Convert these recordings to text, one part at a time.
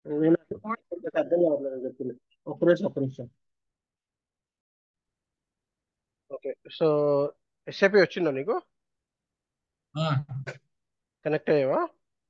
నేను కొంచెం అర్థం కావట్లేదు చెప్పింది ఒక్క నిమిషం ఒక్క నిమిషం ఓకే సో ఎస్ఏపి వచ్చిందా నీకు కనెక్ట్ అయ్యావా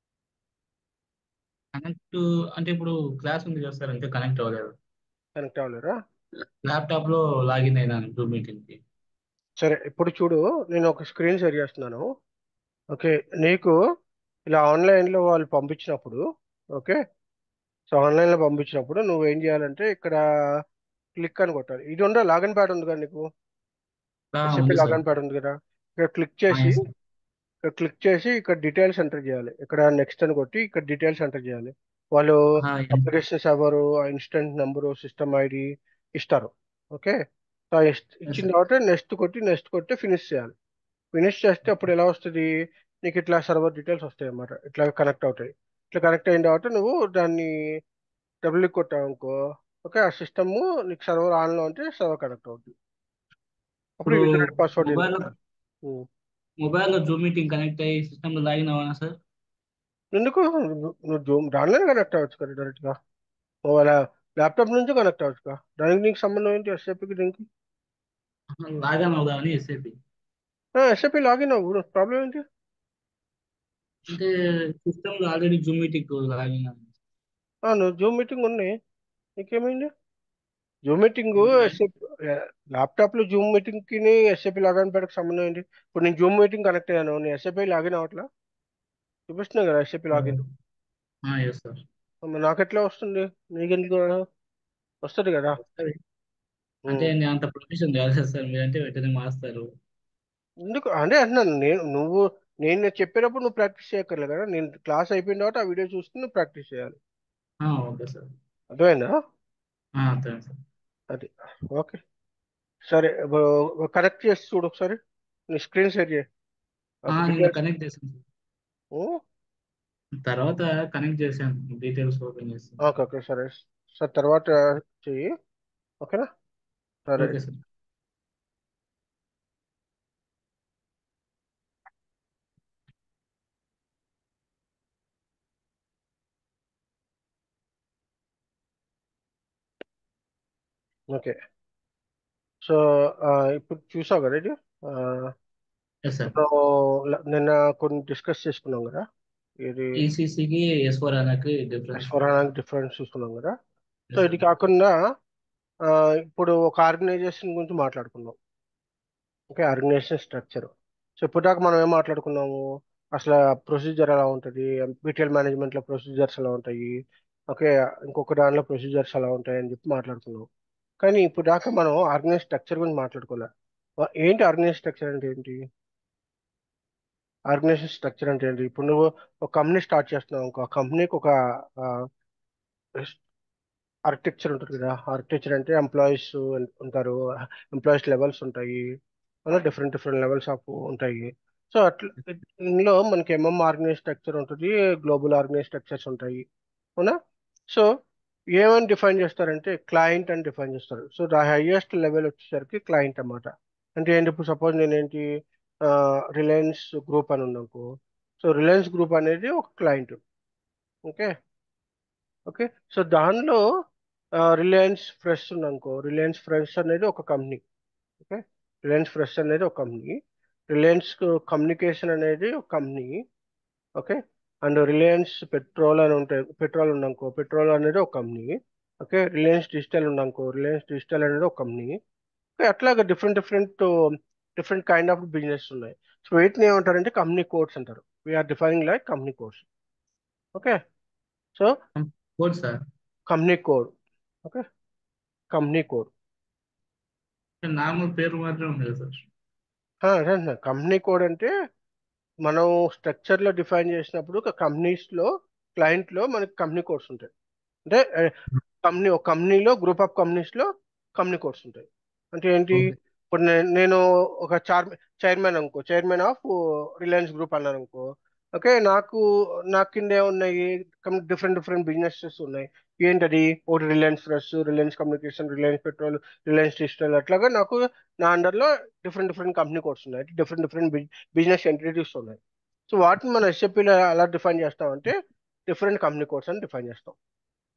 కనెక్ట్ అంటే ఇప్పుడు క్లాస్ ఉంది కదా సార్ అంటే కనెక్ట్ అవ్వలేదు కనెక్ట్ అవ్వలేరా ల్యాప్టాప్ లో లాగిన్ అయినాను జూమ్ మీటింగ్ కి సరే ఇప్పుడు చూడు నేను ఒక స్క్రీన్ షేర్ చేస్తున్నాను ఓకే నీకు ఇలా ఆన్లైన్లో వాళ్ళు పంపించినప్పుడు ఓకే సో ఆన్లైన్లో పంపించినప్పుడు నువ్వు ఏం చేయాలంటే ఇక్కడ క్లిక్ అని కొట్టాలి ఇది ఉందా లాగిన్ ప్యాడ్ ఉంది కదా నీకు ఆ, ఎస్ఏపి ఉంది సార్ లాగిన్ ప్యాడ్ ఉంది కదా ఇక్కడ క్లిక్ ఆ, చేసి yes, sir. ఇక్కడ క్లిక్ చేసి ఇక్కడ డీటెయిల్స్ ఎంటర్ చేయాలి ఇక్కడ నెక్స్ట్ అని కొట్టి ఇక్కడ డీటెయిల్స్ ఎంటర్ చేయాలి వాళ్ళు ఆ, yes. Application server instant number system ID ఇస్తారు ఓకే సో ఇస్- Yes, ఇచ్చిన sir. తర్వాత నెక్స్ట్ కొట్టి నెక్స్ట్ కొట్టి ఫినిష్ చేయాలి ఫినిష్ చేస్తే అప్పుడు ఎలా వస్తుంది నీకు ఇట్లా సర్వర్ డీటెయిల్స్ వస్తాయి అన్నమాట ఇట్లా కనెక్ట్ అవుతాయి ఇట్లా కనెక్ట్ అయిన తర్వాత నువ్వు దాన్ని డబ్ల్యూ కొట్టావు అనుకో ఓకే ఆ సిస్టమ్ నీకు సర్వర్ ఆన్లో ఉంటే సర్వర్ కనెక్ట్ అవుతుంది అప్పుడు ఇప్పుడు యూజర్ ఐడి పాస్వర్డ్ మొబైల్ ఉం. మొబైల్ లో జూమ్ మీటింగ్ కనెక్ట్ అయ్యి సిస్టమ్ లో లాగిన్ అవ్వనా సార్ ఎందుకు నువ్వు నువ్వు జూమ్ దానిలోనే కనెక్ట్ అవ్వచ్చు కదా డైరెక్ట్గా మొబైల్ ల్యాప్టాప్ నుంచి కనెక్ట్ అవ్వచ్చు కదా దానికి నీకు సంబంధం ఏంటి ఎస్ఏపీకి దీనికి లాగిన్ అవుదామని ఎస్ఏపి ఎస్ఏపీ లాగిన్ అవ్వు ప్రాబ్లం ఏంటి అంటే సిస్టమ్ లో ఆల్రెడీ జూమ్ మీటింగ్ లాగిన్ ఆ, నువ్వు జూమ్ మీటింగ్ ఉన్నాయి నీకేమైంది జూమ్ మీటింగ్ ఎస్ఏపీ ల్యాప్టాప్లో జూమ్ మీటింగ్కి ఎస్ఏపీ లాగిన్ పెడక సంబంధం ఏంటి ఇప్పుడు నేను జూమ్ మీటింగ్ కనెక్ట్ అయ్యాను నేను ఎస్ఏపీ లాగిన్ అవ్వట్లా చూపిస్తున్నా కదా ఎస్ఏపీ లాగిన్ ఎస్ సార్ మరి నాకు ఎట్లా వస్తుంది నీకెందుకు వస్తుంది కదా అంటే ఉం. నేను అంత ప్రొఫెషన్ కాదు కదా సార్ మీరంటే వెంటనే మారుస్తారు ఎందుకు అంటే అంటున్నాను నేను నువ్వు నేను చెప్పేటప్పుడు నువ్వు ప్రాక్టీస్ చేయక్కర్లేదు కదా నేను క్లాస్ అయిపోయిన తర్వాత ఆ వీడియో చూస్తే నువ్వు ప్రాక్టీస్ చేయాలి ఆ, ఓకే సార్ అర్థమైందా ఆ, అర్థమైంది సార్ అది ఓకే సరే కనెక్ట్ చేసి చూడు ఒకసారి నీ స్క్రీన్ షేర్ చేయి ఆ, అప్పుడు నిన్న డీటెయిల్స్ కనెక్ట్ చేశాను సార్ ఉం? తర్వాత కనెక్ట్ చేశాను డీటెయిల్స్ ఓపెన్ చేస్తాను ఓకే ఓకే సరే సరే తర్వాత చెయ్యి ఓకేనా సరే ఓకే సార్ ఓకే సో ఇప్పుడు చూసావు కదా ఇది ఆ, ఎస్ సార్ మనం ల- నిన్న కొన్ని డిస్కస్ చేసుకున్నాం కదా ఇది ఈసీసీకి ఎస్ ఫోర్ అనకి డిఫరెన్స్ ఎస్ఫోరానికి డిఫరెన్స్ చూసుకున్నాం కదా సో ఎస్ ఇది సార్ కాకుండా ఆ, ఇప్పుడు ఒక ఆర్గనైజేషన్ గురించి మాట్లాడుకుందాం ఓకే ఆర్గనైజేషన్ స్ట్రక్చర్ సో ఇప్పటిదాకా మనం ఏం మాట్లాడుకున్నాము అసలు ప్రొసీజర్ ఎలా ఉంటుంది బీటీఎల్ మేనేజ్మెంట్లో ప్రొసీజర్స్ ఎలా ఉంటాయి ఓకే ఇంకొక దానిలో ప్రొసీజర్స్ ఎలా ఉంటాయి అని చెప్పి మాట్లాడుకున్నాం కానీ ఇప్పుడు దాకా మనం ఆర్గనైజ్ స్ట్రక్చర్ గురించి మాట్లాడుకోలే వా- ఏంటి ఆర్గనైజ్ స్ట్రక్చర్ అంటే ఏంటి ఆర్గనైజేషన్ స్ట్రక్చర్ అంటే ఏంటి ఇప్పుడు నువ్వు ఒక కంపెనీ స్టార్ట్ చేస్తున్నావు ఇంకో కంపెనీకి ఒక ఆర్కిటెక్చర్ ఉంటుంది కదా ఆర్కిటెక్చర్ అంటే ఎంప్లాయీస్ ఉంటారు ఎంప్లాయీస్ లెవెల్స్ ఉంటాయి అలా డిఫరెంట్ డిఫరెంట్ లెవెల్స్ ఆఫ్ ఉంటాయి సో అట్లా ఇందులో మనకి ఎంఎం ఆర్గనైజ్ స్ట్రక్చర్ ఉంటుంది గ్లోబల్ ఆర్గనైజ్ స్ట్రక్చర్స్ ఉంటాయి అవునా సో ఏమని డిఫైన్ చేస్తారంటే క్లయింట్ అని డిఫైన్ చేస్తారు సో ద హైయెస్ట్ లెవెల్ వచ్చేసరికి క్లయింట్ అన్నమాట అంటే ఏంటి ఇప్పుడు సపోజ్ నేనేంటి రిలయన్స్ గ్రూప్ అని ఉన్నాకు సో రిలయన్స్ గ్రూప్ అనేది ఒక క్లయింట్ ఓకే ఓకే సో దానిలో రిలయన్స్ ఫ్రెష్ ఉందనుకో రిలయన్స్ ఫ్రెష్ అనేది ఒక కంపెనీ ఓకే రిలయన్స్ ఫ్రెష్ అనేది ఒక కంపెనీ రిలయన్స్ కమ్యూనికేషన్ అనేది ఒక company okay and Reliance petrol అని ఉంటాయి పెట్రోల్ ఉందనుకో పెట్రోల్ అనేది ఒక కంపెనీ ఓకే రిలయన్స్ డిజిటల్ ఉందనుకో రిలయన్స్ డిజిటల్ అనేది ఒక కంపెనీ ఓకే అట్లాగా different different different kind of business ఉన్నాయి సో వీటిని ఏమంటారంటే కంపెనీ కోడ్స్ అంటారు we're defining like company codes okay so code sir company code okay company code normal పేరు మాత్రమే ఉంది కదా సార్ అదే కంపెనీ కోడ్ అంటే మనం స్ట్రక్చర్లో డిఫైన్ చేసినప్పుడు ఒక కంపెనీస్లో క్లయింట్లో మనకి కంపెనీ కోడ్స్ ఉంటాయి అంటే కంపెనీ ఒక కంపెనీలో గ్రూప్ ఆఫ్ కంపెనీస్లో కంపెనీ కోడ్స్ ఉంటాయి అంటే ఏంటి ఓకే ఇప్పుడు నేను నేను ఒక చార్ చైర్మన్ అనుకో చైర్మన్ ఆఫ్ రిలయన్స్ గ్రూప్ అన్నాను అనుకో ఓకే నాకు నా కింద ఏమున్నాయి డిఫరెంట్ డిఫరెంట్ బిజినెసెస్ ఉన్నాయి ఏంటది ఒకటి Reliance fresh Reliance communication Reliance petrol Reliance digital అట్లాగా నాకు నా అండర్లో డిఫరెంట్ డిఫరెంట్ కంపెనీ కోడ్స్ ఉన్నాయి డిఫరెంట్ డిఫరెంట్ బిజినెస్ ఎంటిటీస్ ఉన్నాయి సో వాటిని మనం ఎస్ఏపీలో ఎలా డిఫైన్ చేస్తామంటే డిఫరెంట్ కంపెనీ కోడ్స్ అని డిఫైన్ చేస్తాం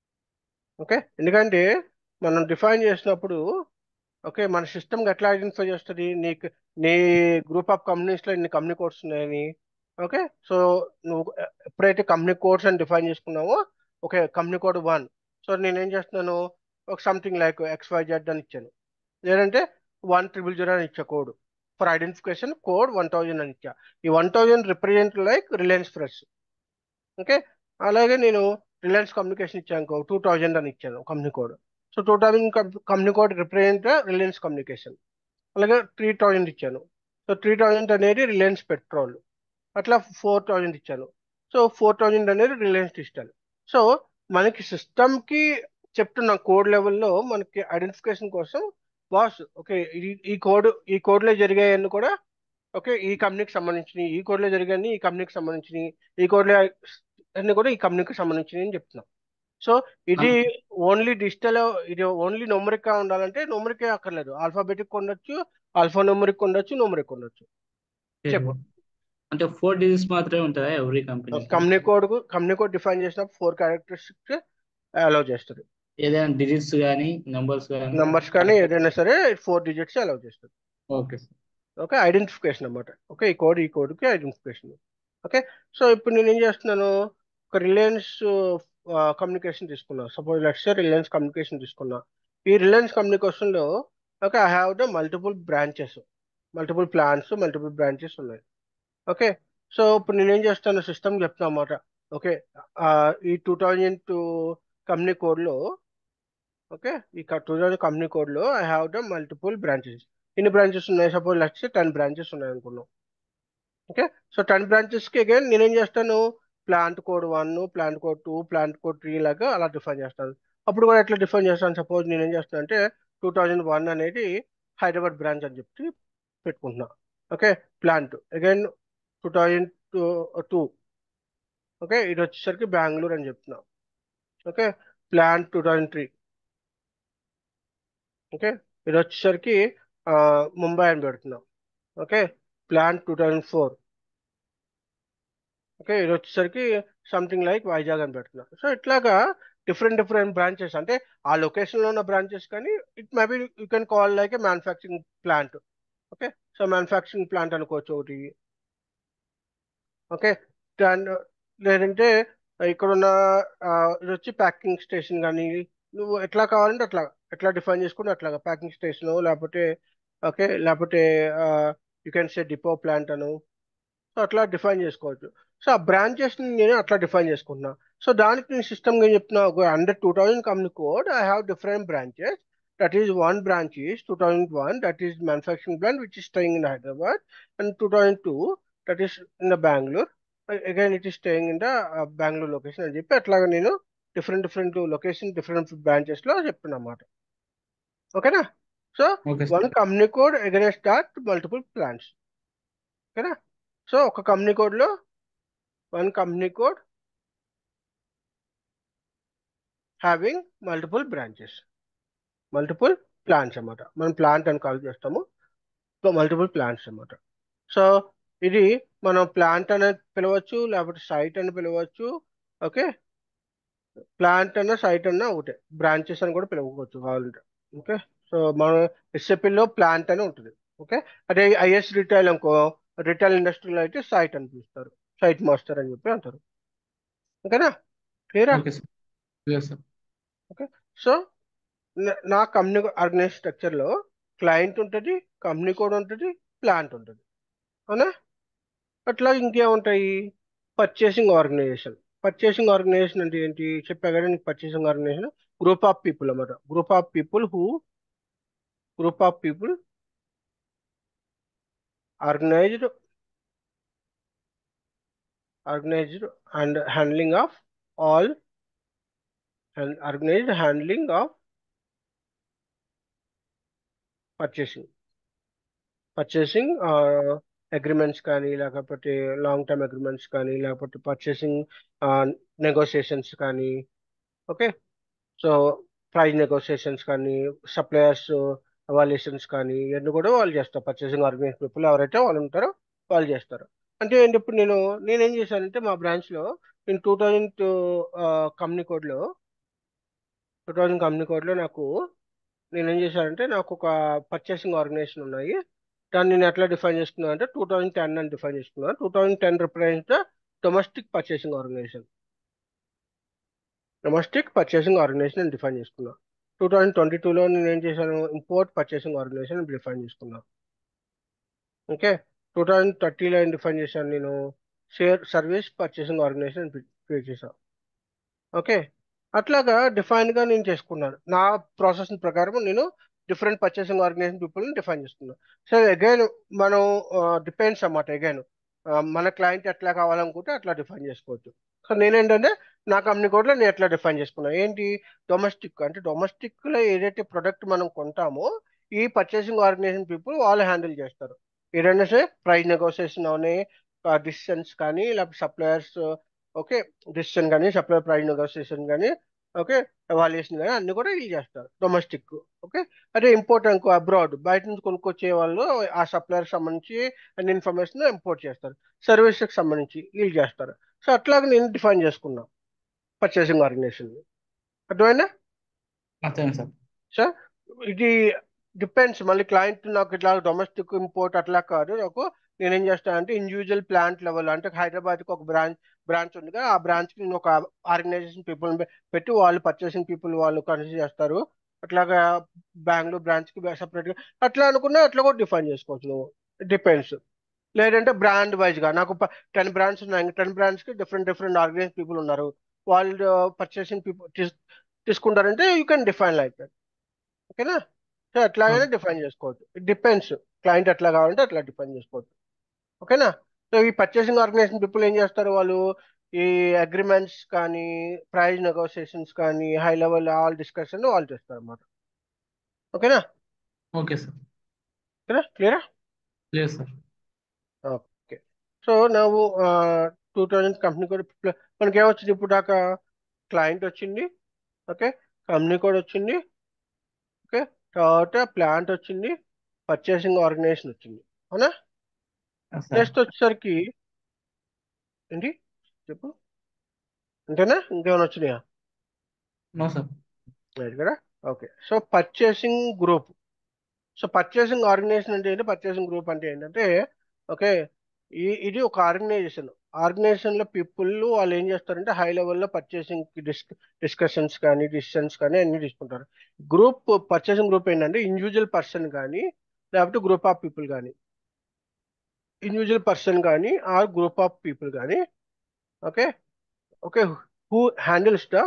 ఓకే ఎందుకంటే మనం డిఫైన్ చేసినప్పుడు ఓకే మన సిస్టమ్ ఎట్లా ఐడెంటిఫై చేస్తుంది నీకు నీ గ్రూప్ ఆఫ్ కంపెనీస్లో ఇన్ని కంపెనీ కోడ్స్ ఉన్నాయని ఓకే సో నువ్వు ఎప్పుడైతే కంపెనీ కోడ్స్ అని డిఫైన్ చేసుకున్నావో okay company code one so నేనేం చేస్తున్నాను ఒక something like X Y Z అని ఇచ్చాను లేదంటే వన్ ట్రిపుల్ జీరో అని ఇచ్చా code for identification code one thousand అని ఇచ్చా ఈ one thousand represent like Reliance fresh okay అలాగే నేను రిలయన్స్ కమ్యూనికేషన్ ఇచ్చాను టూ థౌజండ్ అని ఇచ్చాను company code so two thousand company code represent Reliance communication అలాగే త్రీ థౌజండ్ ఇచ్చాను సో త్రీ థౌజండ్ అనేది రిలయన్స్ పెట్రోల్ అట్లా ఫోర్ థౌజండ్ ఇచ్చాను సో ఫోర్ థౌజండ్ అనేది రిలయన్స్ డిజిటల్ సో మనకి సిస్టమ్కి చెప్తున్న కోడ్ లెవెల్లో మనకి ఐడెంటిఫికేషన్ కోసం బాస్ ఓకే ఈ కోడ్ ఈ కోడ్లో జరిగాయన్ని కూడా ఓకే ఈ కంపెనీకి సంబంధించినవి ఈ కోడ్లో జరిగాయని ఈ కంపెనీకి సంబంధించినవి ఈ కోడ్లో అన్ని కూడా ఈ కంపెనీకి సంబంధించినవి అని చెప్తున్నాం సో ఇది ఓన్లీ డిజిటల్ ఇది ఓన్లీ నోమరిక్ గా ఉండాలంటే నోమరికే అక్కర్లేదు ఆల్ఫాబెటిక్ ఉండొచ్చు ఆల్ఫా నోమరిక్ ఉండొచ్చు నోమరిక్ ఉండొచ్చు చెప్పు అంటే ఫోర్ డిజిట్స్ మాత్రమే ఉంటుందా every company company code company code define చేసిన ఫోర్ క్యారెక్టరిస్టిక్స్ అలౌ చేస్తుంది ఏదైనా డిజిట్స్ కానీ నంబర్స్ కానీ నంబర్స్ కానీ ఏదైనా సరే ఫోర్ డిజిట్స్ అలౌ చేస్తుంది ఓకే సార్ ఓకే ఐడెంటిఫికేషన్ అనమాట ఓకే ఈ కోడ్ ఈ కోడ్కి ఐడెంటిఫికేషన్ ఓకే సో ఇప్పుడు నేను ఏం చేస్తున్నాను ఒక రిలయన్స్ కమ్యూనికేషన్ తీసుకున్నా సపోజ్ లెట్స్ రిలయన్స్ కమ్యూనికేషన్ తీసుకున్నా ఈ రిలయన్స్ కమ్యూనికేషన్లో okay I have the multiple branches multiple plans multiple branches ఉన్నాయి ఓకే సో ఇప్పుడు నేను ఏం చేస్తాను సిస్టమ్ చెప్తాను అన్నమాట ఓకే ఈ టూ థౌజండ్ టూ కంపెనీ కోడ్లో ఓకే ఈ టూ థౌజండ్ కంపెనీ కోడ్లో I have the multiple branches ఎన్ని బ్రాంచెస్ ఉన్నాయి సపోజ్ లెట్స్ టెన్ బ్రాంచెస్ ఉన్నాయి అనుకున్నాం ఓకే సో టెన్ బ్రాంచెస్కి అగైన్ నేనేం చేస్తాను plant code one plant code two plant code three లాగా అలా డిఫైన్ చేస్తాను అప్పుడు కూడా ఎట్లా డిఫైన్ చేస్తాను సపోజ్ నేనేం చేస్తాను అంటే టూ థౌజండ్ వన్ అనేది హైదరాబాద్ బ్రాంచ్ అని చెప్పి పెట్టుకుంటున్నా okay plant again two thousand two two okay ఇది వచ్చేసరికి బెంగళూరు అని చెప్తున్నా okay plant two thousand three okay ఇది వచ్చేసరికి ముంబై అని పెడుతున్నాం okay plant two thousand four okay ఇది వచ్చేసరికి సంథింగ్ లైక్ వైజాగ్ అని పెడుతున్నా సో ఇట్లాగా డిఫరెంట్ డిఫరెంట్ బ్రాంచెస్ అంటే ఆ లొకేషన్లో ఉన్న బ్రాంచెస్ కానీ it may be you can call like a manufacturing plant okay so manufacturing plant అనుకోవచ్చు ఒకటి ఓకే అండ్ లేదంటే ఇక్కడ ఉన్న ఇది వచ్చి ప్యాకింగ్ స్టేషన్ కానీ నువ్వు ఎట్లా కావాలంటే అట్లా ఎట్లా డిఫైన్ చేసుకుంటే అట్లాగా ప్యాకింగ్ స్టేషన్ లేకపోతే ఓకే లేకపోతే you can say depot plant అను సో అట్లా డిఫైన్ చేసుకోవచ్చు సో ఆ బ్రాంచెస్ నేను అట్లా డిఫైన్ చేసుకుంటున్నా సో దానికి నేను సిస్టమ్ ఏం చెప్తున్నా ఒక under two thousand company code I have different branches that is one branch is two thousand one that is manufacturing plant which is staying in Hyderabad and two thousand two that is in the Bengaluru again it is staying in the Bengaluru location అని చెప్పి అట్లాగా నేను different different location different బ్రాంచెస్లో చెప్తున్నా అన్నమాట ఓకేనా so one company code against that multiple plants ఓకేనా so ఒక కంపెనీ కోడ్లో one company code having multiple branches multiple plants అన్నమాట మనం ప్లాంట్ అని కాల్ చేస్తాము సో మల్టిపుల్ ప్లాంట్స్ అన్నమాట సో ఇది మనం ప్లాంట్ అని పిలవచ్చు లేకపోతే సైట్ అని పిలవచ్చు ఓకే ప్లాంట్ అన్న సైట్ అన్న ఒకటే బ్రాంచెస్ అని కూడా పిలవచ్చు కావాలంటే ఓకే సో మన ఎస్ఎపిలో ప్లాంట్ అని ఉంటుంది ఓకే అదే ఐఎస్ రిటైల్ అనుకో రిటైల్ ఇండస్ట్రీలో అయితే సైట్ అని పిలుస్తారు సైట్ మాస్టర్ అని చెప్పి అంటారు ఓకేనా క్లియరా ఓకే సో నా కంపెనీ ఆర్గనైజ్ స్ట్రక్చర్లో క్లయింట్ ఉంటుంది కంపెనీ కోడ్ ఉంటుంది ప్లాంట్ ఉంటుంది అవునా అట్లా ఇంకేముంటాయి పర్చేసింగ్ ఆర్గనైజేషన్ పర్చేసింగ్ ఆర్గనైజేషన్ అంటే ఏంటి చెప్పా కదా నీకు purchasing organization group of people అన్నమాట group of people who group of people organized organized and handling of all and organized handling of purchasing purchasing agreements కానీ లేకపోతే లాంగ్ టర్మ్ అగ్రిమెంట్స్ కానీ లేకపోతే పర్చేసింగ్ నెగోషియేషన్స్ కానీ ఓకే సో ప్రైజ్ నెగోషియేషన్స్ కానీ suppliers evaluations కానీ ఇవన్నీ కూడా వాళ్ళు చేస్తారు పర్చేసింగ్ ఆర్గనైజ్ పీపుల్ ఎవరైతే వాళ్ళు ఉంటారో వాళ్ళు చేస్తారు అంటే ఏంటి ఇప్పుడు నేను నేనేం చేశానంటే మా బ్రాంచ్లో నేను టూ థౌజండ్ కంపెనీ కోడ్లో టూ థౌజండ్ కంపెనీ కోడ్లో నాకు నేను ఏం చేశానంటే నాకు ఒక పర్చేసింగ్ ఆర్గనైజేషన్ ఉన్నాయి దాన్ని నేను ఎట్లా డిఫైన్ చేసుకున్నాను అంటే టూ థౌజండ్ టెన్ అని డిఫైన్ చేసుకున్నాను two thousand ten represent domestic purchasing organization domestic purchasing organization అని డిఫైన్ చేసుకున్నాను టూ థౌజండ్ ట్వంటీ టూలో నేను ఏం చేశాను ఇంపోర్ట్ పర్చేసింగ్ ఆర్గనైజేషన్ డిఫైన్ చేసుకున్నాను ఓకే టూ థౌజండ్ థర్టీలో ఏం డిఫైన్ చేశాను నేను share service purchasing organization create చేశాను ఓకే అట్లాగా డిఫైన్గా నేను చేసుకున్నాను నా ప్రాసెస్ ప్రకారం నేను డిఫరెంట్ పర్చేసింగ్ ఆర్గనైజేషన్ పీపుల్ని డిఫైన్ చేసుకున్నాను సో అగైన్ మనం డిపెండ్స్ అన్నమాట అగైన్ మన క్లయింట్ ఎట్లా కావాలనుకుంటే అట్లా డిఫైన్ చేసుకోవచ్చు సో నేనేంటంటే నా కంపెనీ కూడా నేను ఎట్లా డిఫైన్ చేసుకున్నాను ఏంటి డొమెస్టిక్ అంటే డొమెస్టిక్లో ఏదైతే ప్రొడక్ట్ మనం కొంటామో ఈ పర్చేసింగ్ ఆర్గనైజేషన్ పీపుల్ వాళ్ళు హ్యాండిల్ చేస్తారు ఏదైనా సరే ప్రైస్ నెగోసియేషన్ అవని డిసిషన్స్ కానీ లేకపోతే సప్లయర్స్ ఓకే డిసిషన్ కానీ సప్లయర్ ప్రైస్ నెగోసియేషన్ కానీ ఓకే ఎవాల్యుయేషన్ కానీ అన్ని కూడా వీళ్ళు చేస్తారు డొమెస్టిక్ ఓకే అదే ఇంపోర్ట్ అనుకో అబ్రాడ్ బయట నుంచి కొనుక్కొచ్చే వాళ్ళు ఆ సప్లయర్ సంబంధించి అన్ని ఇన్ఫర్మేషన్ ఇంపోర్ట్ చేస్తారు సర్వీసెస్కి సంబంధించి వీళ్ళు చేస్తారు సో అట్లాగే నేను డిఫైన్ చేసుకున్నా పర్చేసింగ్ ఆర్గనైజేషన్ అర్థమైనా అర్థమైంది సార్ సార్ ఇది డిపెండ్స్ మళ్ళీ క్లయింట్ నాకు ఇట్లా డొమెస్టిక్ ఇంపోర్ట్ అట్లా కాదు నాకు నేనేం చేస్తానంటే ఇండివిజువల్ ప్లాంట్ లెవెల్ అంటే హైదరాబాద్కి ఒక బ్రాంచ్ బ్రాంచ్ ఉంది కదా ఆ బ్రాంచ్కి నేను ఒక ఆర్గనైజేషన్ పీపుల్ పెట్టి వాళ్ళు పర్చేసింగ్ పీపుల్ వాళ్ళు కన్సిడర్ చేస్తారు అట్లాగా బెంగళూరు బ్రాంచ్కి సపరేట్గా అట్లా అనుకున్నా అట్లా కూడా డిఫైన్ చేసుకోవచ్చు నువ్వు డిపెండ్స్ లేదంటే బ్రాండ్ వైజ్గా నాకు టెన్ బ్రాండ్స్ ఉన్నాయి టెన్ బ్రాండ్స్కి డిఫరెంట్ డిఫరెంట్ ఆర్గనైజ్ పీపుల్ ఉన్నారు వాళ్ళు పర్చేసింగ్ పీపుల్ తీసుకుంటారంటే you can define like that ఓకేనా సో ఎట్లాగైనా డిఫైన్ చేసుకోవచ్చు ఇట్ డిపెండ్స్ క్లయింట్ ఎట్లా కావాలంటే అట్లా డిఫైన్ చేసుకోవచ్చు ఓకేనా సో ఈ పర్చేసింగ్ ఆర్గనైజేషన్ పీపుల్ ఏం చేస్తారు వాళ్ళు ఈ అగ్రిమెంట్స్ కానీ ప్రైజ్ నెగోసియేషన్స్ కానీ హై లెవెల్ ఆల్ డిస్కషన్ వాళ్ళు చేస్తారు అన్నమాట ఓకేనా ఓకే సార్ ఓకేనా క్లియరా లేదు సార్ ఓకే సో నువ్వు టూ థౌజండ్ కంపెనీ కూడా మనకి ఏమొచ్చింది ఇప్పుడు దాకా క్లయింట్ వచ్చింది ఓకే కంపెనీ కూడా వచ్చింది ఓకే తర్వాత ప్లాంట్ వచ్చింది పర్చేసింగ్ ఆర్గనైజేషన్ వచ్చింది అవునా సార్ నెక్స్ట్ వచ్చేసరికి ఏంటి చెప్పు అంతేనా ఇంకేమైనా వచ్చినాయా నో సార్ రైట్ కదా okay so purchasing group so purchasing organization అంటే ఏంటి పర్చేసింగ్ గ్రూప్ అంటే ఏంటంటే ఓకే ఈ ఇది ఒక ఆర్గనైజేషన్ ఆర్గనైజేషన్లో పీపుల్ వాళ్ళు ఏం చేస్తారంటే హై లెవెల్లో పర్చేసింగ్ డిస్ డిస్కషన్స్ కానీ డిసిషన్స్ కానీ అన్ని తీసుకుంటారు గ్రూప్ పర్చేసింగ్ గ్రూప్ ఏంటంటే ఇండివిజువల్ పర్సన్ కానీ లేకపోతే గ్రూప్ ఆఫ్ పీపుల్ కానీ ఇండివిజువల్ పర్సన్ కానీ ఆర్ గ్రూప్ ఆఫ్ పీపుల్ కానీ okay okay who handles the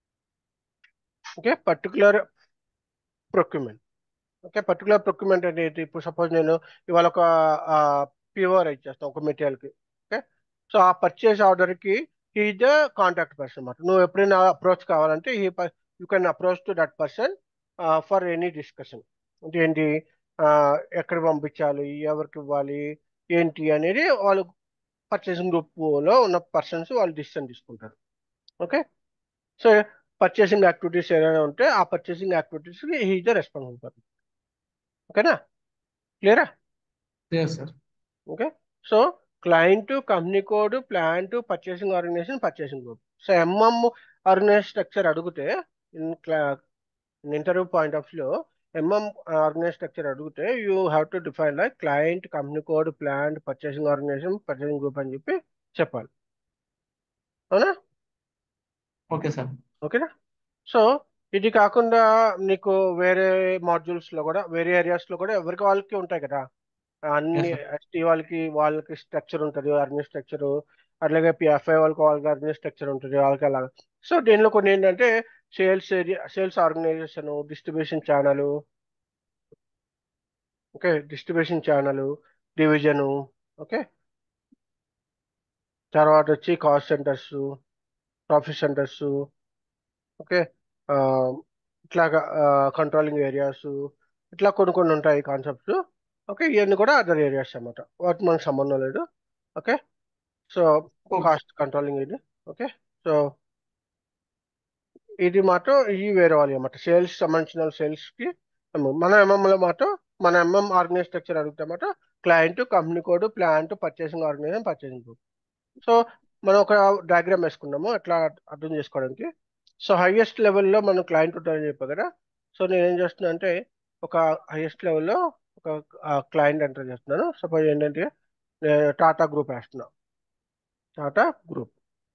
okay particular procurement okay particular procurement అంటే ఏంటి ఇప్పుడు సపోజ్ నేను ఇవాళ ఒక ప్యూర్ ఇచ్చేస్తాను ఒక మెటీరియల్కి ఓకే సో ఆ పర్చేస్ ఆర్డర్కి ఈ ద కాంటాక్ట్ పర్సన్ అనమాట నువ్వు ఎప్పుడైనా అప్రోచ్ కావాలంటే ఈ you can approach to that person for any discussion అంటే ఏంటి ఎక్కడ పంపించాలి ఎవరికి ఇవ్వాలి ఏంటి అనేది వాళ్ళు పర్చేసింగ్ గ్రూప్లో ఉన్న పర్సన్స్ వాళ్ళు డిసిషన్ తీసుకుంటారు ఓకే సో పర్చేసింగ్ యాక్టివిటీస్ ఏదైనా ఉంటే ఆ పర్చేసింగ్ యాక్టివిటీస్కి హీ ద రెస్పాన్సిబుల్ పర్సన్ ఓకేనా క్లియరా లేదు sir okay so client company code plant purchasing organization purchasing group so MM organization structure అడిగితే in interview point of view MM organize structure అడిగితే you have to define like client company code plant purchasing organization purchasing group అని చెప్పి చెప్పాలి అవునా okay sir ఓకేనా so ఇది కాకుండా నీకు వేరే మాడ్యూల్స్ లో కూడా వేరే ఏరియాస్ లో కూడా ఎవరికి వాళ్ళకి ఉంటాయి కదా అన్ని Yes, ఎస్టీ వాళ్ళకి వాళ్ళకి స్ట్రక్చర్ ఉంటుంది ఆర్గనైజ్ స్ట్రక్చర్ అట్లాగే పిఎఫ్ఐ వాళ్ళకి వాళ్ళకి ఆర్గనైజ్ స్ట్రక్చర్ ఉంటుంది వాళ్ళకి అలాగా సో దీనిలో కొన్ని ఏంటంటే sales area sales organization distribution channel okay distribution channel division okay తర్వాత వచ్చి cost centers profit centers okay ఇట్లాగా కంట్రోలింగ్ ఏరియాస్ ఇట్లా కొన్ని కొన్ని ఉంటాయి కాన్సెప్ట్స్ ఓకే ఇవన్నీ కూడా అదర్ ఏరియాస్ అన్నమాట వాటి మనకు సంబంధం లేదు okay so Okay. Cost controlling ఇది ఓకే సో ఇది మాత్రం ఇవి వేరే వాళ్ళు అన్నమాట సేల్స్ సంబంధించిన సేల్స్కి మన ఎంఎంలో మాత్రం మన ఎంఎం ఆర్గనైజ్ స్ట్రక్చర్ అడిగితే మాట client company code plant purchasing organization purchasing group so మనం ఒక డయాగ్రామ్ వేసుకున్నాము ఎట్లా అర్థం చేసుకోవడానికి సో హైయెస్ట్ లెవెల్లో మనం క్లయింట్ ఉంటారని చెప్పా కదా సో నేను ఏం చేస్తున్నా అంటే ఒక హైయెస్ట్ లెవెల్లో ఒక క్లయింట్ ఎంటర్ చేస్తున్నాను సపోజ్ ఏంటంటే నేను టాటా గ్రూప్ వేస్తున్నా టాటా గ్రూప్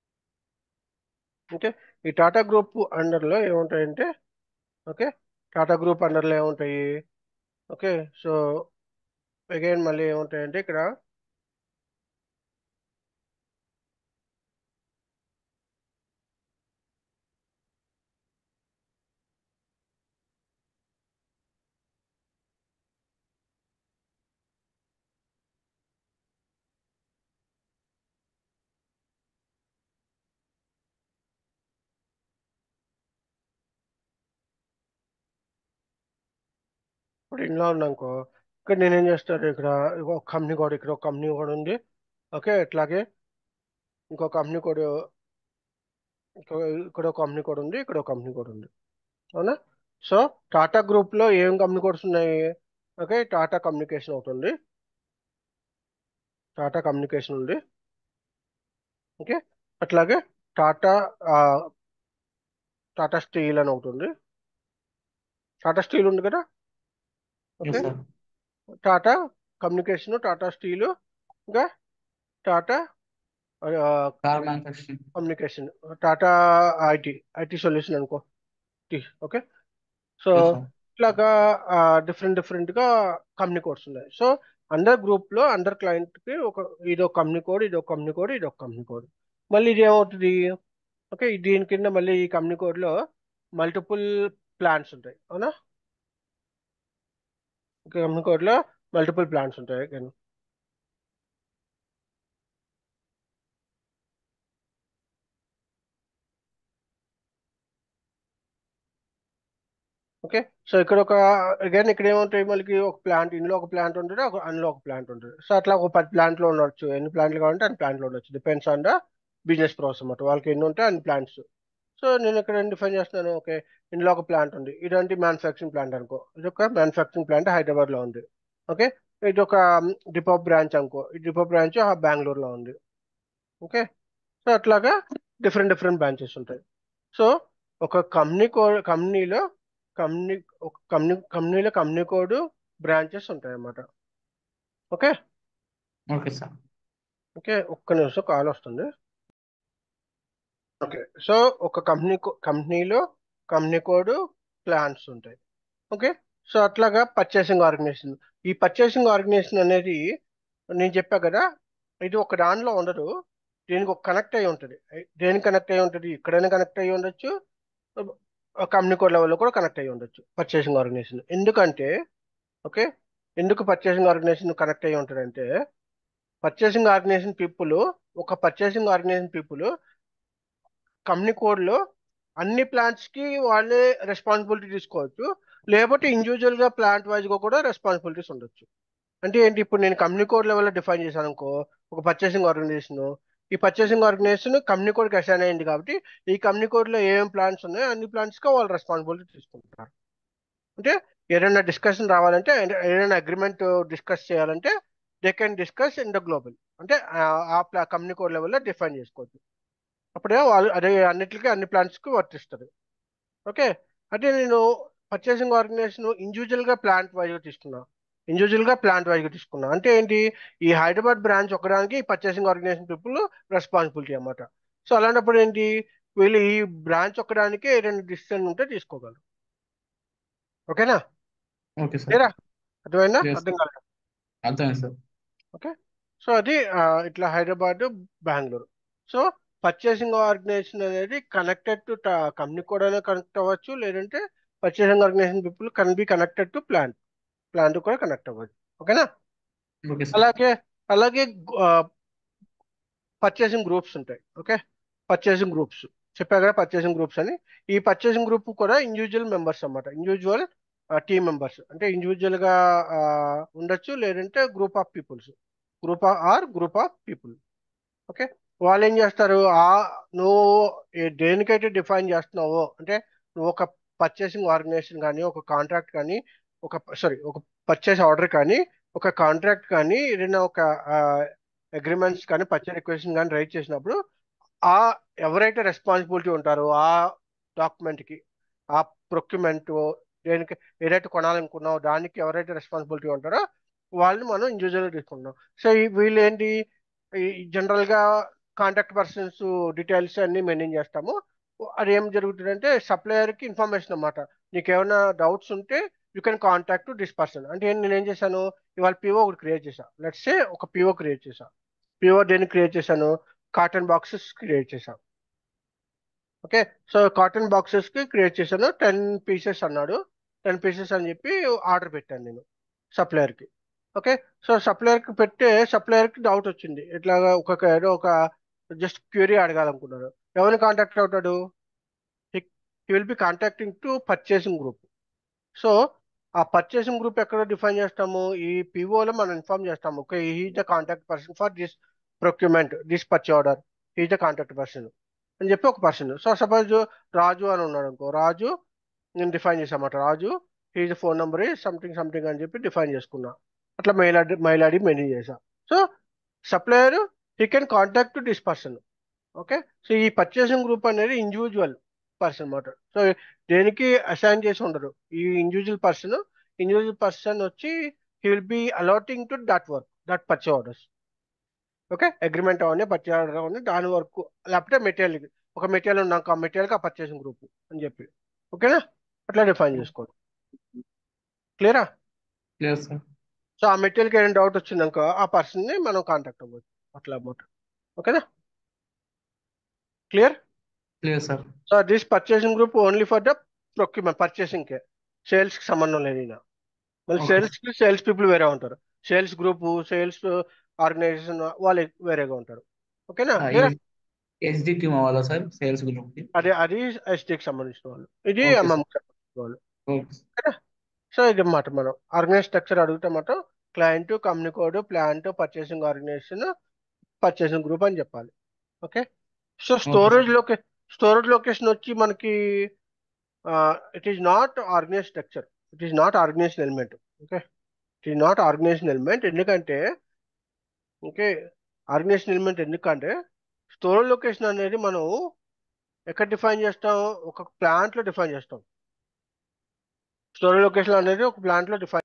ఓకే ఈ టాటా గ్రూప్ అండర్లో ఏముంటాయంటే ఓకే టాటా గ్రూప్ అండర్లో ఏముంటాయి ఓకే సో అగైన్ మళ్ళీ ఏముంటాయంటే ఇక్కడ ఇప్పుడు ఇంట్లో ఉన్నానుకో ఇక్కడ నేనేం చేస్తాను ఇక్కడ ఒక కంపెనీ కోడ్ ఇక్కడ ఒక కంపెనీ కోడ్ ఉంది ఓకే ఇట్లాగే ఇంకో కంపెనీ కోడ్ ఇక్కడ ఒక కంపెనీ కోడ్ ఉంది ఇక్కడ ఒక కంపెనీ కోడ్ ఉంది అవునా సో టాటా గ్రూప్లో ఏం కంపెనీ కోడ్స్ ఉన్నాయి ఓకే టాటా కమ్యూనికేషన్ ఒకటి ఉంది టాటా కమ్యూనికేషన్ ఉంది ఓకే అట్లాగే టాటా టాటా స్టీల్ అని ఒకటి ఉంది టాటా స్టీల్ ఉంది కదా yes okay sir Tata communication Tata steel ఇంకా Tata car manufacturing communication Tata IT IT solution అనుకో ఓకే సో ఎస్ సార్ ఇట్లాగా డిఫరెంట్ డిఫరెంట్గా కంపెనీ కోడ్స్ ఉన్నాయి సో అందర్ గ్రూప్లో అందర్ క్లయింట్కి ఒక ఇదో కంపెనీ కోడ్ ఇదో కంపెనీ కోడ్ ఇదో కంపెనీ కోడ్ మళ్ళీ ఇది ఏమవుతుంది ఓకే దీని కింద మళ్ళీ ఈ కంపెనీ కోడ్లో మల్టిపుల్ ప్లాన్స్ ఉంటాయి అవునా కంపెనీ కోడ్లో మల్టిపుల్ ప్లాన్స్ ఉంటాయి again. ఓకే సో ఇక్కడ ఒక అగైన్ ఇక్కడ ఏముంటాయి మనకి ఒక ప్లాంట్ ఇందులో ఒక ప్లాంట్ ఉంటుంది ఒక అందులో ఒక ప్లాంట్ ఉంటుంది సో అట్లా ఒక పది ప్లాంట్లో ఉండొచ్చు ఎన్ని ప్లాంట్లు కావాలంటే అన్ని ప్లాంట్లో ఉండొచ్చు depends on the business process అన్నమాట వాళ్ళకి ఎన్ని ఉంటే అన్ని ప్లాంట్స్ సో నేను ఇక్కడ డిఫైన్ చేస్తున్నాను ఓకే ఇందులో ఒక ప్లాంట్ ఉంది ఇదంటే మ్యానుఫ్యాక్చరింగ్ ప్లాంట్ అనుకో ఇది ఒక మ్యానుఫ్యాక్చరింగ్ ప్లాంట్ హైదరాబాద్లో ఉంది ఓకే ఇది ఒక డిపో బ్రాంచ్ అనుకో ఈ డిపో బ్రాంచ్ బెంగళూరులో ఉంది ఓకే సో అట్లాగా డిఫరెంట్ డిఫరెంట్ బ్రాంచెస్ ఉంటాయి సో ఒక కంపెనీ కో కంపెనీలో కంపెనీ ఒక కంపెనీ కంపెనీలో కంపెనీ కోడ్ బ్రాంచెస్ ఉంటాయి అన్నమాట ఓకే ఓకే సార్ ఓకే ఒక్క నిమిషం కాల్ వస్తుంది ఓకే సో ఒక కంపెనీ కంపెనీలో కంపెనీ కోడ్ ప్లాన్స్ ఉంటాయి ఓకే సో అట్లాగా పర్చేసింగ్ ఆర్గనైజేషన్ ఈ పర్చేసింగ్ ఆర్గనైజేషన్ అనేది నేను చెప్పా కదా ఇది ఒక దానిలో ఉండదు దీనికి ఒక కనెక్ట్ అయి ఉంటుంది దేనికి కనెక్ట్ అయి ఉంటుంది ఇక్కడైనా కనెక్ట్ అయి ఉండొచ్చు కంపెనీ కోడ్ లెవెల్లో కూడా కనెక్ట్ అయి ఉండొచ్చు పర్చేసింగ్ ఆర్గనైజేషన్ ఎందుకంటే ఓకే ఎందుకు పర్చేసింగ్ ఆర్గనైజేషన్ కనెక్ట్ అయి ఉంటుందంటే పర్చేసింగ్ ఆర్గనైజేషన్ పీపుల్ ఒక పర్చేసింగ్ ఆర్గనైజేషన్ పీపుల్ కంపెనీ కోడ్లో అన్ని ప్లాంట్స్కి వాళ్ళే రెస్పాన్సిబిలిటీ తీసుకోవచ్చు లేకపోతే ఇండివిజువల్గా ప్లాంట్ వైజ్గా కూడా రెస్పాన్సిబిలిటీస్ ఉండొచ్చు అంటే ఏంటి ఇప్పుడు నేను కంపెనీ కోడ్ లెవెల్లో డిఫైన్ చేశాను అనుకో ఒక పర్చేసింగ్ ఆర్గనైజేషన్ ఈ పర్చేసింగ్ ఆర్గనైజేషన్ కంపెనీ కోడ్కి అసైన్ అయింది కాబట్టి ఈ కంపెనీ కోడ్లో ఏమేం ప్లాన్స్ ఉన్నాయో అన్ని ప్లాన్స్కి వాళ్ళు రెస్పాన్సిబిలిటీ తీసుకుంటారు అంటే ఏదైనా డిస్కషన్ రావాలంటే ఏదైనా అగ్రిమెంట్ డిస్కస్ చేయాలంటే they can discuss in the global అంటే ఆ కంపెనీ కోడ్ లెవెల్లో డిఫైన్ చేసుకోవచ్చు అప్పుడే వాళ్ళు అదే అన్నిటికీ అన్ని ప్లాంట్స్కి వర్తిస్తుంది ఓకే అదే నేను పర్చేసింగ్ ఆర్గనైజేషన్ ఇండివిజువల్గా ప్లాంట్ వైజ్గా తీసుకున్నా ఇండివిజువల్గా ప్లాంట్ వైజ్గా తీసుకున్నా అంటే ఏంటి ఈ హైదరాబాద్ బ్రాంచ్ ఒకడానికి పర్చేసింగ్ ఆర్గనైజేషన్ పీపుల్ రెస్పాన్సిబిలిటీ అన్నమాట సో అలాంటప్పుడు ఏంటి వీళ్ళు ఈ బ్రాంచ్ ఒకడానికి ఏదైనా డిసిషన్ ఉంటే తీసుకోగలరు ఓకేనా ఓకే సార్ లేరా అర్థమైందా Yes. అర్థం కాలేదు అర్థమైంది సార్ ఓకే సో అది ఆ, ఇట్లా Hyderabad Bengaluru so purchasing organization అనేది కనెక్టెడ్ టు కంపెనీ కూడా కనెక్ట్ అవ్వచ్చు లేదంటే purchasing organization people can be connected to plant plant కూడా కనెక్ట్ అవ్వచ్చు ఓకేనా ఓకే సార్ అలాగే అలాగే పర్చేసింగ్ గ్రూప్స్ ఉంటాయి ఓకే పర్చేసింగ్ గ్రూప్స్ చెప్పా కదా పర్చేసింగ్ గ్రూప్స్ అని ఈ పర్చేసింగ్ గ్రూప్ కూడా ఇండివిజువల్ మెంబర్స్ అన్నమాట ఇండివిజువల్ టీమ్ మెంబర్స్ అంటే ఇండివిజువల్ గా ఆ, ఉండొచ్చు లేదంటే group of peoples group or group of people okay వాళ్ళు ఏం చేస్తారు ఆ నువ్వు ఏ- దేనికైతే డిఫైన్ చేస్తున్నావో అంటే నువ్వు ఒక పర్చేసింగ్ ఆర్గనైజేషన్ కానీ ఒక కాంట్రాక్ట్ కానీ ఒక సారీ ఒక పర్చేస్ ఆర్డర్ కానీ ఒక కాంట్రాక్ట్ కానీ ఏదైనా ఒక అగ్రిమెంట్స్ కానీ పర్చేస్ రిక్వెస్ట్ కానీ రైట్ చేసినప్పుడు ఆ ఎవరైతే రెస్పాన్సిబిలిటీ ఉంటారో ఆ డాక్యుమెంట్కి ఆ ప్రొక్యుమెంట్ దేనికి ఏదైతే కొనాలనుకున్నావు దానికి ఎవరైతే రెస్పాన్సిబిలిటీ ఉంటారో వాళ్ళని మనం ఇండివిజువల్గా తీసుకుంటాం సో ఈ వీళ్ళు ఏంటి ఈ జనరల్గా కాంటాక్ట్ పర్సన్స్ డీటెయిల్స్ అన్ని మెయింటైన్ చేస్తాము అది ఏం జరుగుతుందంటే సప్లయర్కి ఇన్ఫర్మేషన్ అన్నమాట నీకు ఏమైనా డౌట్స్ ఉంటే you can contact this person అంటే ఏం- నేను ఏం చేశాను ఇవాళ పిఓ ఒకటి క్రియేట్ చేశా లెట్స్ సే ఒక పిఓ క్రియేట్ చేశా పిఓ దేన్ని క్రియేట్ చేశాను కాటన్ బాక్సెస్ క్రియేట్ చేశాను ఓకే సో కాటన్ బాక్సెస్ కి క్రియేట్ చేశాను టెన్ పీసెస్ అన్నాడు టెన్ పీసెస్ అని చెప్పి ఆర్డర్ పెట్టాను నేను సప్లయర్ కి ఓకే సో సప్లయర్ కి పెడితే సప్లయర్ కి డౌట్ వచ్చింది ఇట్లాగా ఒక ఏదో ఒక జస్ట్ క్యూరీ అడగాలనుకున్నాడు ఎవరిని కాంటాక్ట్ అవుతాడు he will be contacting to purchasing group so ఆ పర్చేసింగ్ గ్రూప్ ఎక్కడ డిఫైన్ చేస్తాము ఈ పిఓలో మనం ఇన్ఫార్మ్ చేస్తాము okay he the contact person for this procurement this purchase order he the contact person అని చెప్పి ఒక పర్సన్ సో సపోజ్ రాజు అని ఉన్నాడు అనుకో రాజు నేను డిఫైన్ చేసామాట Raju his phone number something something అని చెప్పి డిఫైన్ చేసుకున్నా అట్లా mail ID mail ID maintain చేసా so supplier he can contact this person okay so ఈ పర్చేసింగ్ గ్రూప్ అనేది ఇండివిజువల్ పర్సన్ అన్నమాట సో దేనికి అసైన్ చేసి ఉండరు ఈ ఇండివిజువల్ పర్సన్ ఇండివిజువల్ పర్సన్ వచ్చి he will be allotting to that work that purchase orders okay agreement అవన్నీ purchase order అవన్నీ దాని వరకు లేకపోతే మెటీరియల్ ఒక మెటీరియల్ ఉన్నాక ఆ మెటీరియల్కి ఆ పర్చేసింగ్ గ్రూప్ అని చెప్పి ఓకేనా అట్లా డిఫైన్ చేసుకోండి క్లియరా క్లియర్ సార్ సో ఆ మెటీరియల్కి ఏదైనా డౌట్ వచ్చిందనుకో ఆ పర్సన్ని మనం కాంటాక్ట్ అవ్వచ్చు అట్లా అన్నమాట ఓకేనా clear clear sir so this purchasing group only for the procurement purchasing కే సేల్స్ కి సంబంధం లేదు ఈయన మళ్ళీ Okay. సేల్స్ కి సేల్స్ పీపుల్ వేరే ఉంటారు సేల్స్ గ్రూప్ సేల్స్ ఆర్గనైజేషన్ వాళ్ళు వేరేగా ఉంటారు ఓకేనా Clear? హెచ్డి టీమ్ అవ్వాలా సార్ సేల్స్ గ్రూప్ కి అది అది ఎస్టీకి సంబంధించిన వాళ్ళు ఇది Okay, ఎంఎం సంబంధించిన వాళ్ళు ఓకే సో ఇది అన్నమాట మనం ఆర్గనైజ్ స్ట్రక్చర్ అడిగితే మాత్రం client company code plant purchasing organization purchasing group అని చెప్పాలి ఓకే సో స్టోరేజ్ లొకే స్టోరేజ్ లొకేషన్ వచ్చి మనకి it is not organize structure it is not organization element okay it is not organization element ఎందుకంటే okay organization element ఎందుకంటే storage location అనేది మనం ఎక్కడ డిఫైన్ చేస్తాం ఒక ప్లాంట్ లో డిఫైన్ చేస్తాం స్టోరేజ్ లొకేషన్ అనేది ఒక ప్లాంట్ లో డిఫైన్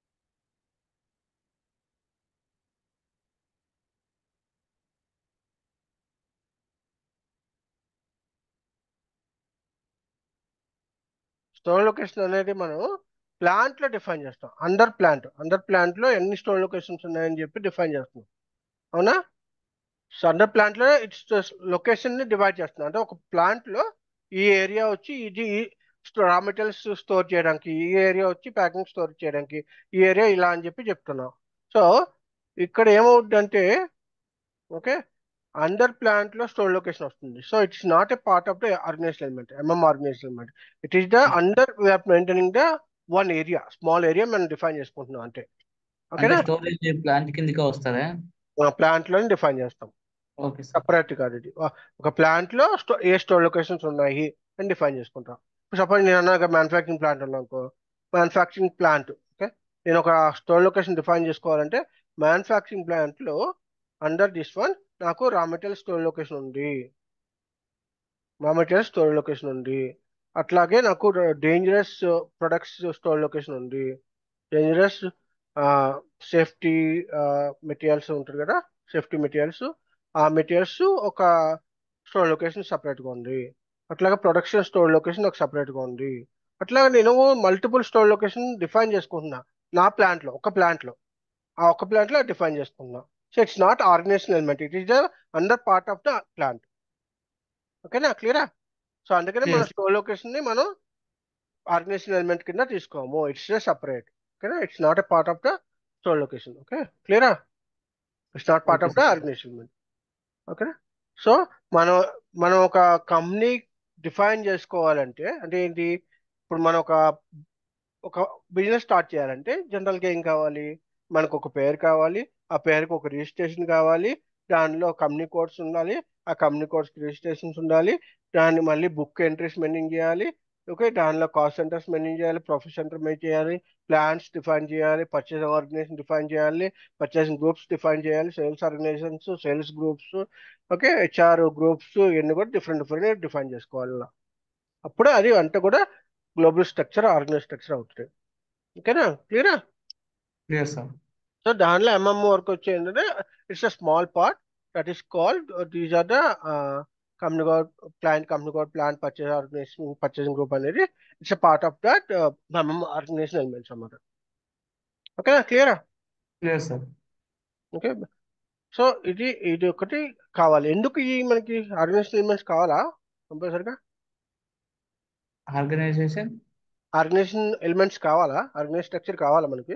స్టోర్ లొకేషన్ అనేది మనం ప్లాంట్ లో డిఫైన్ చేస్తాం అండర్ ప్లాంట్ అండర్ ప్లాంట్ లో ఎన్ని స్టోర్ లొకేషన్స్ ఉన్నాయని చెప్పి డిఫైన్ చేస్తున్నాం అవునా సో అండర్ ప్లాంట్ లో ఇట్స్ లొకేషన్ ని డివైడ్ చేస్తున్నాం అంటే ఒక ప్లాంట్ లో ఈ ఏరియా వచ్చి ఇది రా మెటీరియల్స్ స్టోర్ చేయడానికి ఈ ఏరియా వచ్చి ప్యాకింగ్ స్టోర్ చేయడానికి ఈ ఏరియా ఇలా అని చెప్పి చెప్తున్నాం సో ఇక్కడ ఏమవుతుందంటే ఓకే అండర్ ప్లాంట్ లో స్టోర్ లొకేషన్ వస్తుంది so it's not a part of the organization element MM organization element it is the under we are maintaining the one area small area మనం డిఫైన్ చేసుకుంటున్నాం అంటే అంటే ఓకేనా స్టోరేజ్ ప్లాంట్ కిందకే వస్తారా plant లో డిఫైన్ చేస్తాం ఓకే సార్ సపరేట్ కాదు ఇది ఒక ప్లాంట్ లో స్టో- ఏ స్టోర్ లొకేషన్స్ ఉన్నాయి అని డిఫైన్ చేసుకుంటాం ఇప్పుడు సపోజ్ నేను అన్నాక మ్యానుఫ్యాక్చరింగ్ ప్లాంట్ అనుకో మ్యానుఫ్యాక్చరింగ్ ప్లాంట్ ఓకే నేను ఒక స్టోర్ లొకేషన్ డిఫైన్ చేసుకోవాలంటే మ్యానుఫ్యాక్చరింగ్ ప్లాంట్ లో అండర్ దిస్ వన్ నాకు రా మెటీరియల్ స్టోర్ లొకేషన్ ఉంది రా మెటీరియల్ స్టోర్ లొకేషన్ ఉంది అట్లాగే నాకు డేంజరస్ ప్రొడక్ట్స్ స్టోర్ లొకేషన్ ఉంది డేంజరస్ సేఫ్టీ మెటీరియల్స్ ఉంటుంది కదా సేఫ్టీ మెటీరియల్స్ ఆ మెటీరియల్స్ ఒక స్టోర్ లొకేషన్ సపరేట్గా ఉంది అట్లాగే ప్రొడక్షన్ స్టోర్ లొకేషన్ ఒక సపరేట్గా ఉంది అట్లాగే నేను మల్టిపుల్ స్టోర్ లొకేషన్ డిఫైన్ చేసుకుంటున్నా నా ప్లాంట్లో ఒక ప్లాంట్లో ఆ ఒక ప్లాంట్లో డిఫైన్ చేసుకుంటున్నా so it's not organization element it is the under part of the plant ఓకేనా క్లియరా సో అందుకనే మన Yes. స్టోర్ లొకేషన్ ని మనం ఆర్గనైజేషన్ ఎలిమెంట్ కింద తీసుకోము ఇట్స్ సపరేట్ ఓకేనా it's not a part of the store location okay క్లియరా it's not part Okay, of the sir. Organization element ఓకేనా సో మనం మనం ఒక కంపెనీ డిఫైన్ చేసుకోవాలంటే అంటే ఏంటి ఇప్పుడు మనం ఒక ఒక బిజినెస్ స్టార్ట్ చేయాలంటే జనరల్గా ఏం కావాలి మనకు ఒక పేరు కావాలి ఆ పేరుకి ఒక రిజిస్ట్రేషన్ కావాలి దానిలో కంపెనీ కోడ్స్ ఉండాలి ఆ కంపెనీ కోడ్స్ రిజిస్ట్రేషన్స్ ఉండాలి దాన్ని మళ్ళీ బుక్ ఎంట్రీస్ మెయింటైన్ చేయాలి ఓకే దానిలో కాస్ట్ సెంటర్స్ మెయింటైన్ చేయాలి ప్రొఫెట్ సెంటర్ మెయింటైన్ చేయాలి ప్లాన్స్ డిఫైన్ చేయాలి పర్చేస్ ఆర్గనైజేషన్ డిఫైన్ చేయాలి పర్చేసింగ్ గ్రూప్స్ డిఫైన్ చేయాలి sales organizations sales groups okay HR groups ఇవన్నీ కూడా డిఫరెంట్ డిఫరెంట్ డిఫైన్ చేసుకోవాలి అప్పుడు అది అంతా కూడా గ్లోబల్ స్ట్రక్చర్ ఆర్గనైజ్ స్ట్రక్చర్ అవుతుంది ఓకేనా క్లియరా క్లియర్ సార్ సో దానిలో ఎంఎం వర్క్ వచ్చి ఏంటంటే it's a small part that is called these are the company code client company code plan purchase organization purchasing group అనేది it's a part of that MM organization elements అన్నమాట ఓకేనా క్లియరా clear sir okay so ఇది ఇది ఒకటి కావాలి ఎందుకు ఈ మనకి ఆర్గనైజేషన్ ఎలిమెంట్స్ కావాలా కంపల్సరిగా ఆర్గనైజేషన్ ఆర్గనైజేషన్ ఎలిమెంట్స్ కావాలా ఆర్గనైజ్ స్ట్రక్చర్ కావాలా మనకి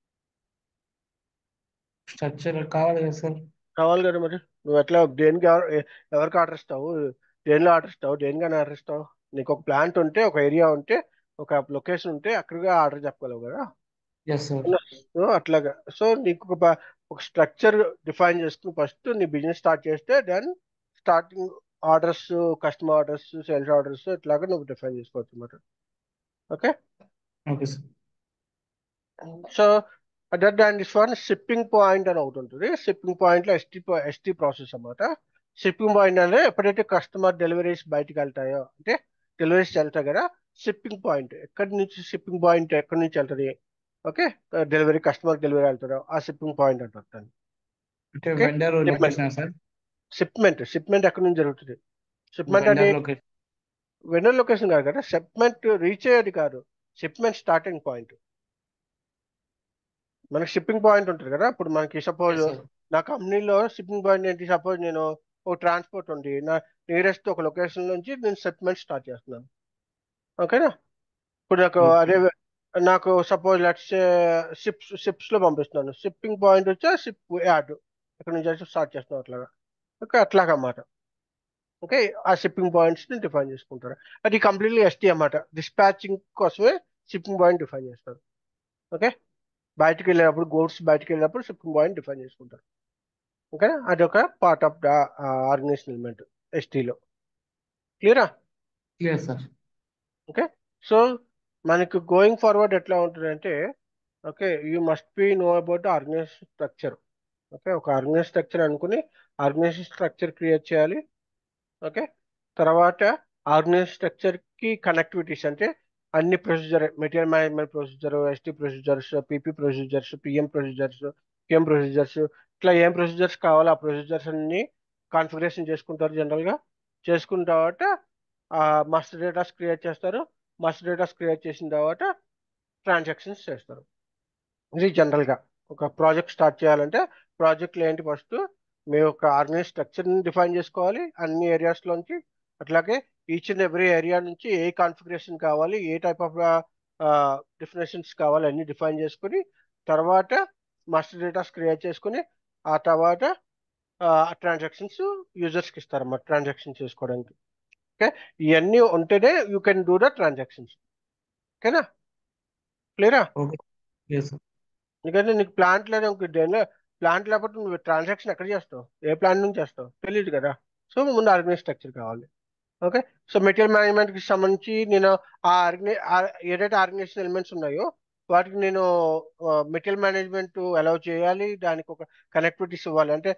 స్ట్రక్చర్ కావాలి కదా సార్ కావాలి కదా మరి నువ్వు ఎట్లా దేనికి ఎవరు- ఎ- ఎవరికి ఆర్డర్ ఇస్తావు దేనిలో ఆర్డర్ ఇస్తావు దేనికైనా ఆర్డర్ ఇస్తావు నీకు ఒక ప్లాంట్ ఉంటే ఒక ఏరియా ఉంటే ఒక లొకేషన్ ఉంటే అక్కడిగా ఆర్డర్ చెప్పగలవు కదా ఎస్ సార్ సో అట్లాగా సో నీకు ఒక ప- ఒక స్ట్రక్చర్ డిఫైన్ చేసుకుని ఫస్ట్ నీ బిజినెస్ స్టార్ట్ చేస్తే then starting orders customer orders sales orders ఇట్లాగా నువ్వు డిఫైన్ చేసుకోవచ్చు అన్నమాట okay okay sir so other than this one shipping point అని ఒకటి ఉంటుంది షిప్పింగ్ పాయింట్ లో ఎస్టీ ఎస్టీ ప్రాసెస్ అన్నమాట షిప్పింగ్ పాయింట్ అంటే ఎప్పుడైతే కస్టమర్ డెలివరీస్ బయటికి వెళ్తాయో అంటే డెలివరీస్ వెళ్తాయి కదా షిప్పింగ్ పాయింట్ ఎక్కడి నుంచి షిప్పింగ్ పాయింట్ ఎక్కడి నుంచి వెళ్తుంది ఓకే డెలివరీ కస్టమర్ డెలివరీ వెళ్తారో ఆ షిప్పింగ్ పాయింట్ అంటారు దాన్ని అంటే okay vendor location sir shipment shipment ఎక్కడి నుంచి జరుగుతుంది షిప్మెంట్ అంటే వెండర్ లొకేషన్ వెండర్ లొకేషన్ కాదు కదా షిప్మెంట్ రీచ్ అయ్యేది కాదు షిప్మెంట్ స్టార్టింగ్ పాయింట్ మనకి షిప్పింగ్ పాయింట్ ఉంటుంది కదా ఇప్పుడు మనకి సపోజ్ ఎస్ సార్ నా కంపెనీలో షిప్పింగ్ పాయింట్ ఏంటి సపోజ్ నేను ఓ ట్రాన్స్పోర్ట్ ఉంది నా నియరెస్ట్ ఒక లొకేషన్ నుంచి నేను షిప్మెంట్ స్టార్ట్ చేస్తున్నాను ఓకేనా ఇప్పుడు నాకు ఓకే అదే నాకు సపోజ్ లెట్స్ షిప్స్ షిప్స్ లో పంపిస్తున్నాను షిప్పింగ్ పాయింట్ వచ్చి షిప్ యార్డ్ ఇక్కడ నుంచి స్టార్ట్ చేస్తున్నాను అట్లాగా ఓకే అట్లాగా అన్నమాట ఓకే ఆ షిప్పింగ్ పాయింట్స్ ని డిఫైన్ చేసుకుంటారు అది కంప్లీట్లీ ఎస్టీ అన్నమాట డిస్పాచింగ్ కోసమే షిప్పింగ్ పాయింట్ డిఫైన్ చేస్తారు ఓకే బయటికి వెళ్ళేటప్పుడు గోడ్స్ బయటికి వెళ్ళేటప్పుడు షిప్పింగ్ పాయింట్ డిఫైన్ చేసుకుంటారు ఓకే అది ఒక part of the organization element ఎస్టీలో క్లియరా క్లియర్ సార్ ఓకే సో మనకు గోయింగ్ ఫార్వర్డ్ ఎట్లా ఉంటుందంటే okay you must be know about organization structure okay ఒక ఆర్గనైజ్ స్ట్రక్చర్ అనుకుని ఆర్గనైజేషన్ స్ట్రక్చర్ క్రియేట్ చేయాలి ఓకే తర్వాత ఆర్గనైజ్ స్ట్రక్చర్ కి కనెక్టివిటీస్ అంటే అన్ని procedure material management procedure ST procedures PP procedures PM procedures PM procedures ఇట్లా ఏం ప్రొసీజర్స్ కావాలో ఆ ప్రొసీజర్స్ అన్ని కాన్ఫిగరేషన్ చేసుకుంటారు జనరల్ గా చేసుకున్న తర్వాత మాస్టర్ డేటాస్ క్రియేట్ చేస్తారు మాస్టర్ డేటాస్ క్రియేట్ చేసిన తర్వాత ట్రాన్సాక్షన్స్ చేస్తారు ఇది జనరల్ గా ఒక ప్రాజెక్ట్ స్టార్ట్ చేయాలంటే ప్రాజెక్ట్లో ఏంటి ఫస్ట్ మీ యొక్క ఆర్గనైజ్ స్ట్రక్చర్ని డిఫైన్ చేసుకోవాలి అన్ని ఏరియాస్ లోంచి అట్లాగే ఈచ్ అండ్ ఎవ్రీ ఏరియా నుంచి ఏ కాన్ఫిగరేషన్ కావాలి ఏ టైప్ ఆఫ్ డెఫినేషన్స్ కావాలి అన్ని డిఫైన్ చేసుకుని తర్వాత మాస్టర్ డేటాస్ క్రియేట్ చేసుకుని ఆ తర్వాత ట్రాన్సాక్షన్స్ యూజర్స్కి ఇస్తారన్నమాట ట్రాన్సాక్షన్ చేసుకోవడానికి ఓకే ఇవన్నీ ఉంటేనే you can do the transactions ఓకేనా క్లియరా ఓకే క్లియర్ సార్ ఎందుకంటే నీకు ప్లాంట్ లేదు ఇంక దేనిలో ప్లాంట్ లేకపోతే నువ్వు ట్రాన్సాక్షన్ ఎక్కడ చేస్తావు ఏ ప్లాంట్ నుంచి చేస్తావు తెలియదు కదా సో ముందు ఆర్గనైజ్ స్ట్రక్చర్ కావాలి ఓకే సో మెటీరియల్ మేనేజ్మెంట్ కి సంబంధించి నేను ఆ ఆర్గనై ఏదైతే ఆర్గనైజేషన్ ఎలిమెంట్స్ ఉన్నాయో వాటికి నేను మెటీరియల్ మేనేజ్మెంట్ అలౌ చేయాలి దానికి ఒక కనెక్టివిటీస్ ఇవ్వాలి అంటే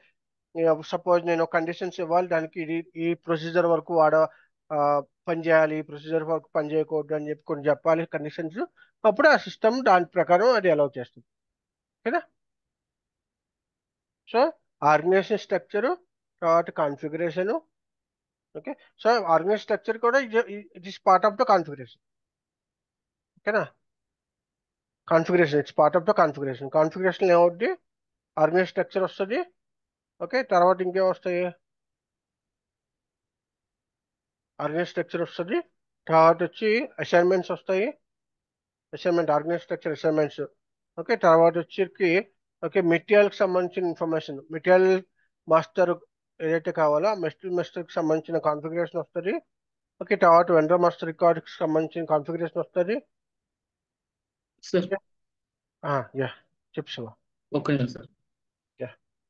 సపోజ్ నేను కండిషన్స్ ఇవ్వాలి దానికి ఇది ఈ ప్రొసీజర్ వరకు వాడ ఆ, పని చేయాలి ఈ ప్రొసీజర్ వరకు పని చేయకూడదు అని చెప్పి కొన్ని చెప్పాలి కండిషన్స్ అప్పుడు ఆ సిస్టమ్ దాని ప్రకారం అది అలౌ చేస్తుంది కదా సో ఆర్గనైజేషన్ స్ట్రక్చర్ తర్వాత configuration okay so organize structure కూడా it is part of the configuration ఓకేనా configuration it's part of the configuration configuration ఏమవుద్ది ఆర్గనైజ్ స్ట్రక్చర్ వస్తుంది ఓకే తర్వాత ఇంకేం వస్తాయి ఆర్గనైజ్ స్ట్రక్చర్ వస్తుంది తర్వాత వచ్చి అసైన్మెంట్స్ వస్తాయి assignment organize structure assignments okay తర్వాత వచ్చి ఓకే మెటీరియల్కి సంబంధించిన ఇన్ఫర్మేషన్ మెటీరియల్ మాస్టర్ ఏదైతే కావాలో ఆ మెస్టర్ మాస్టర్కి సంబంధించిన కాన్ఫిగరేషన్ వస్తుంది ఓకే తర్వాత వెండర్ మాస్టర్ రికార్డ్కి సంబంధించిన కాన్ఫిగరేషన్ వస్తుంది సార్ యా చెప్పు శివ ఒక్క నిమిషం సార్ యా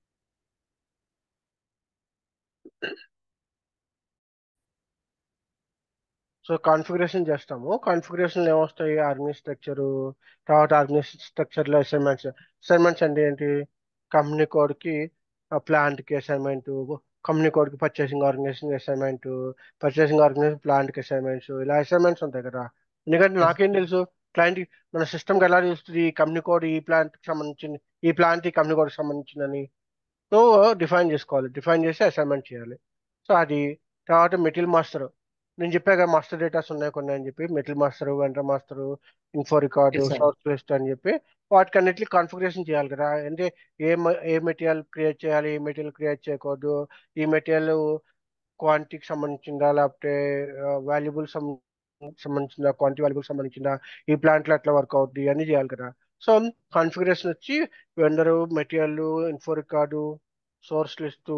సో కాన్ఫిగరేషన్ చేస్తాము కాన్ఫిగరేషన్ ఏమొస్తాయి ఆర్గనైజ్ స్ట్రక్చర్ తర్వాత ఆర్గనైజ్ స్ట్రక్చర్లో అసైన్మెంట్స్ అసైన్మెంట్స్ అంటే ఏంటి కంపెనీ కోడ్కి ప్లాంట్కి అసైన్మెంట్ కంపెనీ కోడ్కి purchasing organization assignment purchasing organization ప్లాంట్కి అసైన్మెంట్స్ ఇలా అసైన్మెంట్స్ ఉంటాయి కదా ఎందుకంటే Yes. నాకేం తెలుసు క్లయింట్ మన సిస్టమ్కి ఎలా తెలుస్తుంది ఈ కంపెనీ కోడ్ ఈ ప్లాంట్కి సంబంధించింది ఈ ప్లాంట్ ఈ కంపెనీ కోడ్కి సంబంధించిందని నువ్వు డిఫైన్ చేసుకోవాలి డిఫైన్ చేసి అసైన్మెంట్ చేయాలి సో అది తర్వాత మెటీరియల్ మాస్టర్ నేను చెప్పాక మాస్టర్ డేటాస్ ఉన్నాయి కొన్ని అని చెప్పి material master vendor master info record Yes, sir. Source list అని చెప్పి వాటికి అన్నిటికీ కాన్ఫిగరేషన్ చేయాలి కదా అంటే ఏ మ- ఏ మెటీరియల్ క్రియేట్ చేయాలి ఏ మెటీరియల్ క్రియేట్ చేయకూడదు ఈ మెటీరియల్ క్వాంటిటీకి సంబంధించిందా లేకపోతే వాల్యుబుల్ సంబంధించిందా క్వాంటిటీ వాల్యుబుల్ సంబంధించిందా ఈ ప్లాంట్లో ఎట్లా వర్క్ అవుతుంది అన్ని చేయాలి కదా సో కాన్ఫిగరేషన్ వచ్చి vendor material info record source list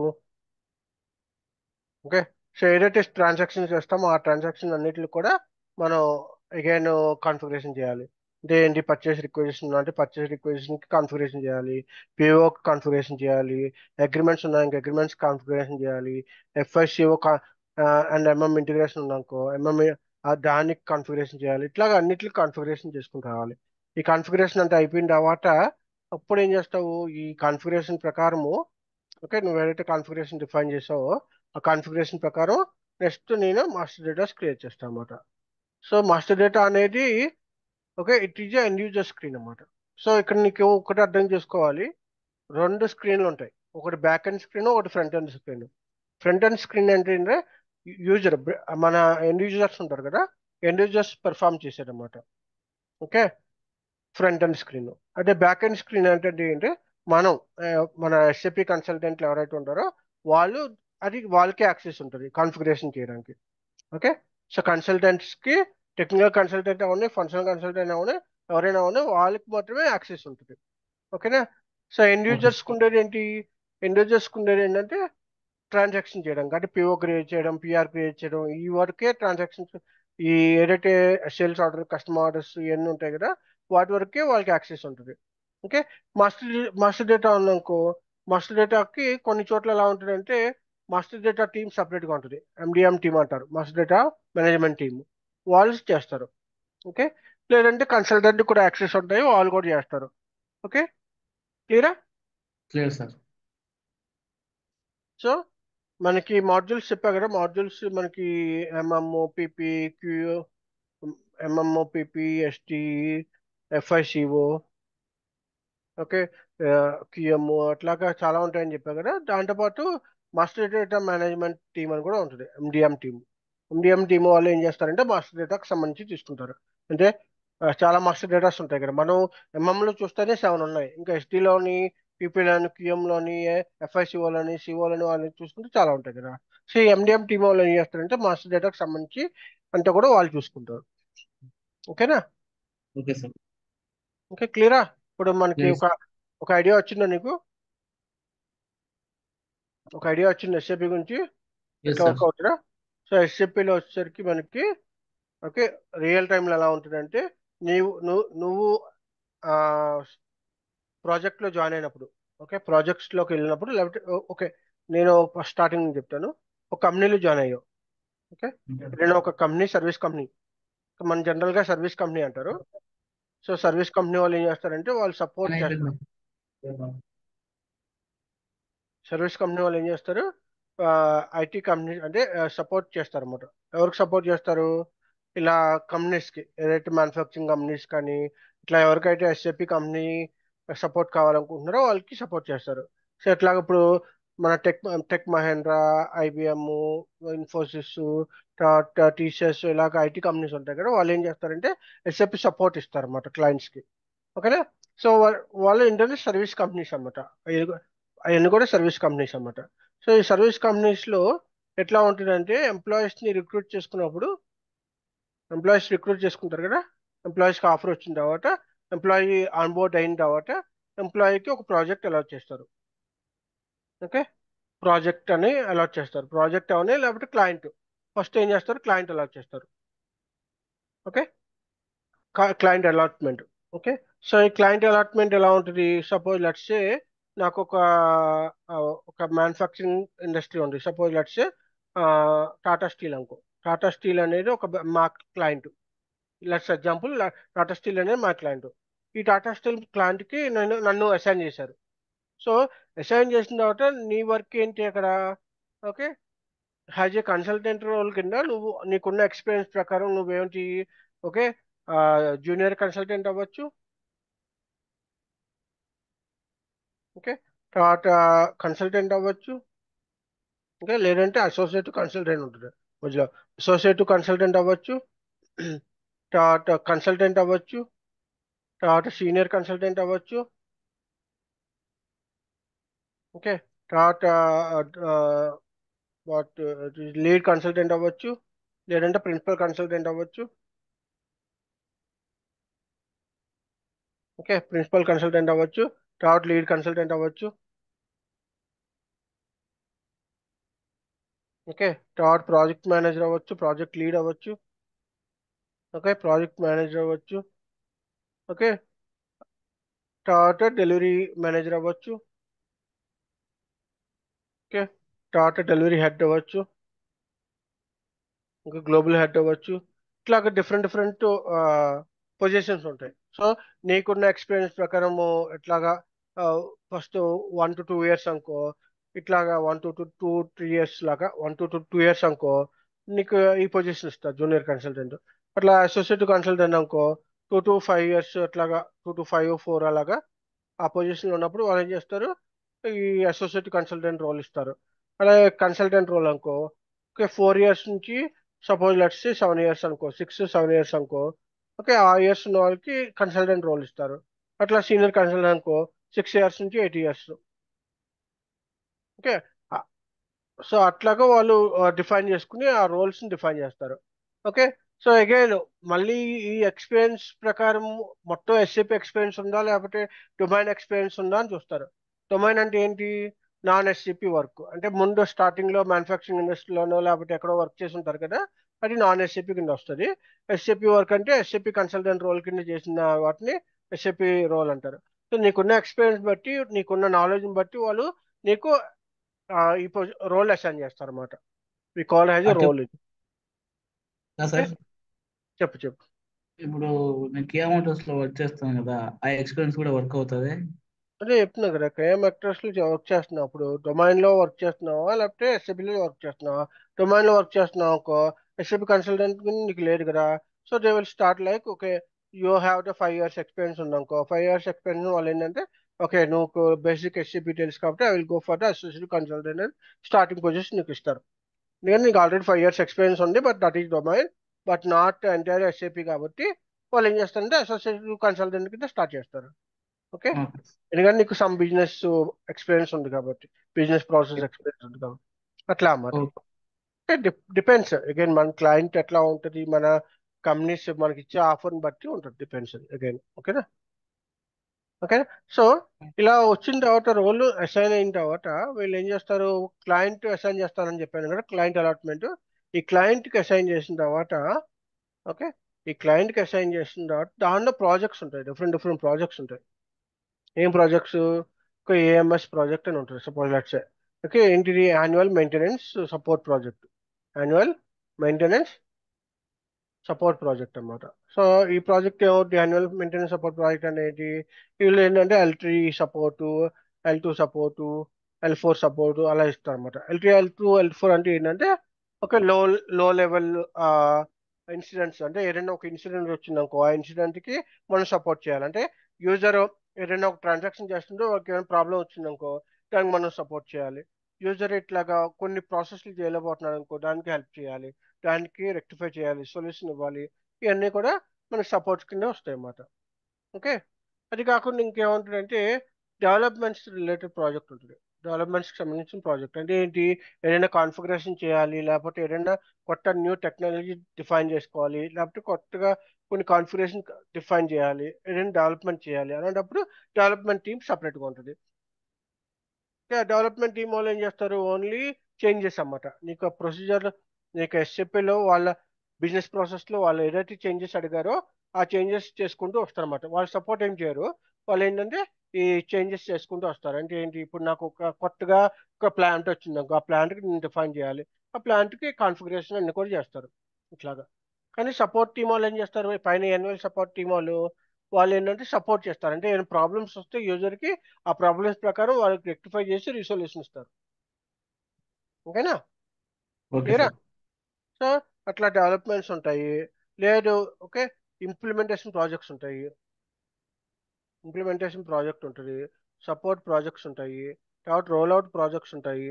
okay so ఏదైతే ట్రాన్సాక్షన్ చేస్తామో ఆ ట్రాన్సాక్షన్ అన్నిటిని కూడా మనం అగైన్ కాన్ఫిగరేషన్ చేయాలి అంటే ఏంటి పర్చేస్ రిక్వెజిషన్ అంటే పర్చేస్ రిక్వెజిషన్ కి కాన్ఫిగరేషన్ చేయాలి పిఓ కాన్ఫిగరేషన్ చేయాలి అగ్రిమెంట్స్ ఉన్నాయి ఇంకా అగ్రిమెంట్స్ కాన్ఫిగరేషన్ చేయాలి ఎఫ్ఐసిఓ అండ్ ఎంఎం ఇంటిగ్రేషన్ ఉందనుకో ఎంఎం దానికి కాన్ఫిగరేషన్ చేయాలి ఇట్లాగా అన్నిటికి కాన్ఫిగరేషన్ చేసుకుని రావాలి ఈ కాన్ఫిగరేషన్ అంతా అయిపోయిన తర్వాత అప్పుడు ఏం చేస్తావు ఈ కాన్ఫిగరేషన్ ప్రకారము ఓకే నువ్వు ఏదైతే కాన్ఫిగరేషన్ డిఫైన్ చేసావో ఆ కాన్ఫిగరేషన్ ప్రకారం నెక్స్ట్ నేను మాస్టర్ డేటాస్ క్రియేట్ చేస్తాను అనమాట సో మాస్టర్ డేటా అనేది okay it is end user screen అనమాట సో ఇక్కడ నీకు ఒకటి అర్థం చేసుకోవాలి రెండు స్క్రీన్లు ఉంటాయి ఒకటి బ్యాక్ ఎండ్ స్క్రీన్ ఒకటి front end screen front end screen అంటే యూజర్ మన ఎండ్ యూజర్స్ ఉంటారు కదా ఎండ్ యూజర్స్ పెర్ఫామ్ చేసేదన్నమాట ఓకే ఫ్రంట్ ఎండ్ స్క్రీన్ అదే బ్యాక్ ఎండ్ స్క్రీన్ అంటే ఏంటంటే మనం ఆ, మన ఎస్ఏపి కన్సల్టెంట్లు ఎవరైతే ఉంటారో వాళ్ళు అది వాళ్ళకే యాక్సెస్ ఉంటుంది కాన్ఫిగరేషన్ చేయడానికి ఓకే సో కన్సల్టెంట్స్ కి టెక్నికల్ కన్సల్టెంట్ అవన్నీ ఫంక్షనల్ కన్సల్టెంట్ అవన్నీ ఎవరైనా అవన్నీ వాళ్ళకి మాత్రమే యాక్సెస్ ఉంటుంది ఓకేనా సో ఎండ్ యూజర్స్ ఉండేది ఏంటి ఎండ్ యూజర్స్ ఉండేది ఏంటంటే ట్రాన్సాక్షన్ చేయడం అంటే పిఓ క్రియేట్ చేయడం పిఆర్ క్రియేట్ చేయడం ఈ వరకే ట్రాన్సాక్షన్స్ ఈ ఏదైతే సేల్స్ ఆర్డర్ కస్టమర్ ఆర్డర్స్ ఇవన్నీ ఉంటాయి కదా వాటి వరకే వాళ్ళకి యాక్సెస్ ఉంటుంది ఓకే మాస్టర్ మాస్టర్ డేటా ఉందనుకో మాస్టర్ డేటాకి కొన్ని చోట్ల ఎలా ఉంటుందంటే మాస్టర్ డేటా టీమ్ సపరేట్గా ఉంటుంది ఎండిఎం టీమ్ అంటారు మాస్టర్ డేటా మేనేజ్మెంట్ టీమ్ వాళ్ళు చేస్తారు ఓకే లేదంటే కన్సల్టెంట్ కూడా యాక్సెస్ ఉంటాయి వాళ్ళు కూడా చేస్తారు ఓకే క్లియరా క్లియర్ సార్ సో మనకి మాడ్యూల్స్ చెప్పా కదా మాడ్యూల్స్ మనకి MMO PP Q MMO PP ST FICO okay QMO అట్లాగా చాలా ఉంటాయని చెప్పా కదా దాంతోపాటు మాస్టర్ డేటా మేనేజ్మెంట్ టీమ్ అని కూడా ఉంటుంది ఎండిఎం టీమ్ ఎండిఎం టీమ్ వాళ్ళు ఏం చేస్తారంటే మాస్టర్ డేటాకి సంబంధించి తీసుకుంటారు అంటే ఆ, చాలా మాస్టర్ డేటాస్ ఉంటాయి కదా మనం ఎంఎంలో చూస్తేనే సెవెన్ ఉన్నాయి ఇంకా ఎస్టీలోని పీపీలోని క్యూఎంలోని ఎఫ్ఐసిఓలోని సిఓలోని వాళ్ళని చూసుకుంటే చాలా ఉంటాయి కదా సో ఈ ఎండిఎం టీమ్ వాళ్ళు ఏం చేస్తారంటే మాస్టర్ డేటాకి సంబంధించి అంతా కూడా వాళ్ళు చూసుకుంటారు ఓకేనా ఓకే సార్ ఓకే క్లియరా ఇప్పుడు మనకి Yes. ఒక ఒక ఐడియా వచ్చిందా నీకు ఒక ఐడియా వచ్చింది ఎస్ఏపి గురించి ఎస్ ఎట్లా సార్ వర్క్ అవుతుందా సో ఎస్ఏపిలో వచ్చేసరికి మనకి ఓకే రియల్ టైంలో ఎలా ఉంటుందంటే నీవు నువ్వు నువ్వు ప్రాజెక్ట్లో జాయిన్ అయినప్పుడు ఓకే ప్రాజెక్ట్స్లోకి వెళ్ళినప్పుడు లేకపోతే ఓకే నేను స్టార్టింగ్ చెప్తాను ఒక కంపెనీలో జాయిన్ అయ్యావు ఓకే నేను ఒక కంపెనీ సర్వీస్ కంపెనీ మన జనరల్గా సర్వీస్ కంపెనీ అంటారు సో సర్వీస్ కంపెనీ వాళ్ళు ఏం చేస్తారంటే వాళ్ళు సపోర్ట్ చేస్తారు సర్వీస్ కంపెనీ వాళ్ళు ఏం చేస్తారు ఐటీ కంపెనీ అంటే సపోర్ట్ చేస్తారు అన్నమాట ఎవరికి సపోర్ట్ చేస్తారు ఇలా కంపెనీస్కి ఏదైతే మ్యానుఫ్యాక్చరింగ్ కంపెనీస్ కానీ ఇట్లా ఎవరికైతే ఎస్ఏపి కంపెనీ సపోర్ట్ కావాలనుకుంటున్నారో వాళ్ళకి సపోర్ట్ చేస్తారు సో ఎట్లాగ ఇప్పుడు మన tech tech Mahindra IBM Infosys TCS ఇలాగ ఐటీ కంపెనీస్ ఉంటాయి కదా వాళ్ళు ఏం చేస్తారంటే ఎస్ఏపి సపోర్ట్ ఇస్తారు అన్నమాట క్లయింట్స్కి ఓకేనా సో వాళ్ళు ఏంటంటే సర్వీస్ కంపెనీస్ అన్నమాట అవన్నీ కూడా సర్వీస్ కంపెనీస్ అన్నమాట సో ఈ సర్వీస్ కంపెనీస్లో ఎట్లా ఉంటుందంటే ఎంప్లాయీస్ని రిక్రూట్ చేసుకున్నప్పుడు ఎంప్లాయీస్ రిక్రూట్ చేసుకుంటారు కదా ఎంప్లాయీస్కి ఆఫర్ వచ్చిన తర్వాత ఎంప్లాయీ ఆన్బోర్డ్ అయిన తర్వాత ఎంప్లాయీకి ఒక ప్రాజెక్ట్ అలాట్ చేస్తారు ఓకే ప్రాజెక్ట్ అని అలాట్ చేస్తారు ప్రాజెక్ట్ అవని లేకపోతే క్లయింట్ ఫస్ట్ ఏం చేస్తారు క్లయింట్ అలాట్ చేస్తారు okay client allotment okay so ఈ క్లయింట్ అలాట్మెంట్ ఎలా ఉంటుంది సపోజ్ లెట్సే నాకు ఒక ఆ, ఒక మ్యానుఫ్యాక్చరింగ్ ఇండస్ట్రీ ఉంది సపోజ్ లెట్సే టాటా స్టీల్ అనుకో టాటా స్టీల్ అనేది ఒక బ- మా client let's example Tata steel అనేది మా క్లయింట్ ఈ టాటా స్టీల్ క్లయింట్కి నేను నన్ను అసైన్ చేశారు సో అసైన్ చేసిన తర్వాత నీ వర్క్ ఏంటి అక్కడ okay has a consultant role కింద నువ్వు నీకున్న ఎక్స్పీరియన్స్ ప్రకారం నువ్వేంటి ఓకే జూనియర్ కన్సల్టెంట్ అవ్వచ్చు ఓకే తర్వాత కన్సల్టెంట్ అవ్వచ్చు ఓకే లేదంటే అసోసియేట్ కన్సల్టెంట్ ఉంటుంది మధ్యలో అసోసియేట్ కన్సల్టెంట్ అవ్వచ్చు తర్వాత కన్సల్టెంట్ అవ్వచ్చు తర్వాత సీనియర్ కన్సల్టెంట్ అవ్వచ్చు ఓకే తర్వాత వాట్ లీడ్ కన్సల్టెంట్ అవ్వచ్చు లేదంటే ప్రిన్సిపల్ కన్సల్టెంట్ అవ్వచ్చు ఓకే ప్రిన్సిపల్ కన్సల్టెంట్ అవ్వచ్చు తర్వాత లీడ్ కన్సల్టెంట్ అవ్వచ్చు ఓకే తర్వాత ప్రాజెక్ట్ మేనేజర్ అవ్వచ్చు ప్రాజెక్ట్ లీడ్ అవ్వచ్చు ఓకే ప్రాజెక్ట్ మేనేజర్ అవ్వచ్చు ఓకే తర్వాత డెలివరీ మేనేజర్ అవ్వచ్చు ఓకే తర్వాత డెలివరీ హెడ్ అవ్వచ్చు ఇంకా గ్లోబల్ హెడ్ అవ్వచ్చు ఇట్లాగ డిఫరెంట్ డిఫరెంట్ పొజిషన్స్ ఉంటాయి సో నీకున్న ఎక్స్పీరియన్స్ ప్రకారము ఇట్లాగా first one to two years అనుకో ఇట్లాగా one to two two three years లాగా one to two two years అనుకో నీకు ఈ పొజిషన్ ఇస్తారు జూనియర్ కన్సల్టెంట్ అట్లా అసోసియేట్ కన్సల్టెంట్ అనుకో టూ టు ఫైవ్ ఇయర్స్ అట్లాగా టూ టు ఫైవ్ ఫోర్ అలాగా ఆ పొజిషన్లో ఉన్నప్పుడు వాళ్ళు ఏం చేస్తారు ఈ అసోసియేట్ కన్సల్టెంట్ రోల్ ఇస్తారు అలాగే కన్సల్టెంట్ రోల్ అనుకో ఓకే ఫోర్ ఇయర్స్ నుంచి సపోజ్ లెట్స్ సెవెన్ ఇయర్స్ అనుకో సిక్స్ సెవెన్ ఇయర్స్ అనుకో ఓకే ఆ ఇయర్స్ ఉన్న వాళ్ళకి కన్సల్టెంట్ రోల్ ఇస్తారు అట్లా సీనియర్ కన్సల్టెంట్ అనుకో సిక్స్ ఇయర్స్ నుంచి ఎయిట్ ఇయర్స్ ఓకే సో అట్లాగా వాళ్ళు డిఫైన్ చేసుకుని ఆ రోల్స్ని డిఫైన్ చేస్తారు ఓకే సో అగైన్ మళ్ళీ ఈ ఎక్స్పీరియన్స్ ప్రకారం మొత్తం ఎస్ఏపి ఎక్స్పీరియన్స్ ఉందా లేకపోతే డొమైన్ ఎక్స్పీరియన్స్ ఉందా అని చూస్తారు డొమైన్ అంటే ఏంటి నాన్ ఎస్సిపి వర్క్ అంటే ముందు స్టార్టింగ్ లో మ్యానుఫ్యాక్చరింగ్ ఇండస్ట్రీలోనో లేకపోతే ఎక్కడో వర్క్ చేసి ఉంటారు కదా అది నాన్ ఎస్సిపి కింద వస్తుంది ఎస్సిపి వర్క్ అంటే ఎస్సిపి కన్సల్టెంట్ రోల్ కింద చేసిన వాటిని ఎస్సిపి రోల్ అంటారు సో నీకున్న ఎక్స్పీరియన్స్ బట్టి నీకున్న నాలెడ్జ్ బట్టి వాళ్ళు నీకు ఈ రోల్ అసైన్ చేస్తారు అనమాట we call has a role ఇది సార్ చెప్పు చెప్పు ఇప్పుడు నేను కియా మోటార్స్ లో వర్క్ చేస్తాను కదా ఆ ఎక్స్పీరియన్స్ కూడా వర్క్ అవుతుంది అదే చెప్తున్నా కదా కేఎం యాక్టర్స్ లో వర్క్ చేస్తున్నావు అప్పుడు డొమైన్ లో వర్క్ చేస్తున్నావా లేకపోతే ఎస్ఏపి లో వర్క్ చేస్తున్నావా డొమైన్ లో వర్క్ చేస్తున్నావు అనుకో ఎస్ఏపి కన్సల్టెంట్ నీకు లేదు కదా so they will start like okay you have the five years experience ఉందనుకో ఫైవ్ ఇయర్స్ ఎక్స్పీరియన్స్ వాళ్ళు ఏంటంటే ఓకే నువ్వు బేసిక్ ఎస్ఏపి తెలుసు కాబట్టి I will go for the associate consultant అని స్టార్టింగ్ పొజిషన్ నీకు ఇస్తారు ఎందుకంటే నీకు ఆల్రెడీ ఫైవ్ ఇయర్స్ ఎక్స్పీరియన్స్ ఉంది but that is domain but not entire SAP కాబట్టి వాళ్ళు ఏం చేస్తారంటే అసోసియేట్ కన్సల్టెంట్ కింద స్టార్ట్ చేస్తారు ఓకే ఎందుకంటే నీకు సమ్ బిజినెస్ ఎక్స్పీరియన్స్ ఉంది కాబట్టి బిజినెస్ ప్రాసెస్ ఎక్స్పీరియన్స్ ఉంది కాబట్టి అట్లా అన్నమాట డిపెండ్స్ అగైన్ మన క్లయింట్ ఎట్లా ఉంటుంది మన కంపెనీస్ మనకి ఇచ్చే ఆఫర్ని బట్టి ఉంటుంది డిపెండ్స్ అగైన్ ఓకేనా ఓకే సో ఇలా వచ్చిన తర్వాత రోల్ అసైన్ అయిన తర్వాత వీళ్ళు ఏం చేస్తారు క్లయింట్ అసైన్ చేస్తారని చెప్పాను కదా క్లయింట్ అలాట్మెంట్ ఈ క్లయింట్కి అసైన్ చేసిన తర్వాత ఓకే ఈ క్లయింట్కి అసైన్ చేసిన తర్వాత దాంట్లో ప్రాజెక్ట్స్ ఉంటాయి డిఫరెంట్ డిఫరెంట్ ప్రాజెక్ట్స్ ఉంటాయి ఏం ప్రాజెక్ట్స్ ఒక ఏఎంఎస్ ప్రాజెక్ట్ అని ఉంటుంది సపోజ్ లెట్స్ ఓకే ఏంటిది annual maintenance support project annual maintenance support project అనమాట సో ఈ ప్రాజెక్ట్ ఏమవుతుంది యాన్యువల్ మెయింటెనెన్స్ సపోర్ట్ ప్రాజెక్ట్ అనేది వీళ్ళు ఏంటంటే L three support L two support L four support అలా ఇస్తారు అనమాట L three L two L four అంటే ఏంటంటే ఒక లో లో లెవెల్ ఇన్సిడెంట్స్ అంటే ఏదైనా ఒక ఇన్సిడెంట్ వచ్చిందనుకో ఆ ఇన్సిడెంట్కి మనం సపోర్ట్ చేయాలి అంటే యూజర్ ఏదైనా ఒక ట్రాన్సాక్షన్ చేస్తుంటే వాళ్ళకి ఏమైనా ప్రాబ్లం వచ్చిందనుకో దానికి మనం సపోర్ట్ చేయాలి యూజర్ ఇట్లాగా కొన్ని ప్రాసెస్లు చేయలేకపోతున్నాడు అనుకో దానికి హెల్ప్ చేయాలి దానికి రెక్టిఫై చేయాలి సొల్యూషన్ ఇవ్వాలి ఇవన్నీ కూడా మనకి సపోర్ట్స్ కింద వస్తాయి అన్నమాట ఓకే అది కాకుండా ఇంకేముంటుందంటే డెవలప్మెంట్స్ రిలేటెడ్ ప్రాజెక్ట్ ఉంటుంది డెవలప్మెంట్స్కి సంబంధించిన ప్రాజెక్ట్ అంటే ఏంటి ఏదైనా కాన్ఫిగరేషన్ చేయాలి లేకపోతే ఏదైనా కొత్త న్యూ టెక్నాలజీ డిఫైన్ చేసుకోవాలి లేకపోతే కొత్తగా కొన్ని కాన్ఫిగరేషన్ డిఫైన్ చేయాలి ఏదైనా డెవలప్మెంట్ చేయాలి అలాంటప్పుడు డెవలప్మెంట్ టీమ్ సపరేట్గా ఉంటుంది డెవలప్మెంట్ టీమ్ వాళ్ళు ఏం చేస్తారు ఓన్లీ చేంజెస్ అన్నమాట నీకు ప్రొసీజర్ నీకు ఎస్ఎపిలో వాళ్ళ బిజినెస్ ప్రాసెస్లో వాళ్ళు ఏదైతే చేంజెస్ అడిగారో ఆ చేంజెస్ చేసుకుంటూ వస్తారన్నమాట వాళ్ళు సపోర్ట్ ఏం చేయరు వాళ్ళు ఏంటంటే ఈ చేంజెస్ చేసుకుంటూ వస్తారు అంటే ఏంటి ఇప్పుడు నాకు ఒక కొత్తగా ఒక ప్లాంట్ వచ్చింది ఆ ప్లాంట్కి నేను డిఫైన్ చేయాలి ఆ ప్లాంట్కి కాన్ఫిగరేషన్ అన్ని కూడా చేస్తారు ఇట్లాగా కానీ సపోర్ట్ టీం వాళ్ళు ఏం చేస్తారు పైన యాన్యువల్ సపోర్ట్ టీం వాళ్ళు వాళ్ళు ఏంటంటే సపోర్ట్ చేస్తారు అంటే ఏమైనా ప్రాబ్లమ్స్ వస్తే యూజర్కి ఆ ప్రాబ్లమ్స్ ప్రకారం వాళ్ళకి రెక్టిఫై చేసి రిసొల్యూషన్ ఇస్తారు ఓకేనా ఓకే క్లియరా సార్ సో అట్లా డెవలప్మెంట్స్ ఉంటాయి లేదు ఓకే ఇంప్లిమెంటేషన్ ప్రాజెక్ట్స్ ఉంటాయి ఇంప్లిమెంటేషన్ ప్రాజెక్ట్ ఉంటుంది సపోర్ట్ ప్రాజెక్ట్స్ ఉంటాయి తర్వాత రోల్ అవుట్ ప్రాజెక్ట్స్ ఉంటాయి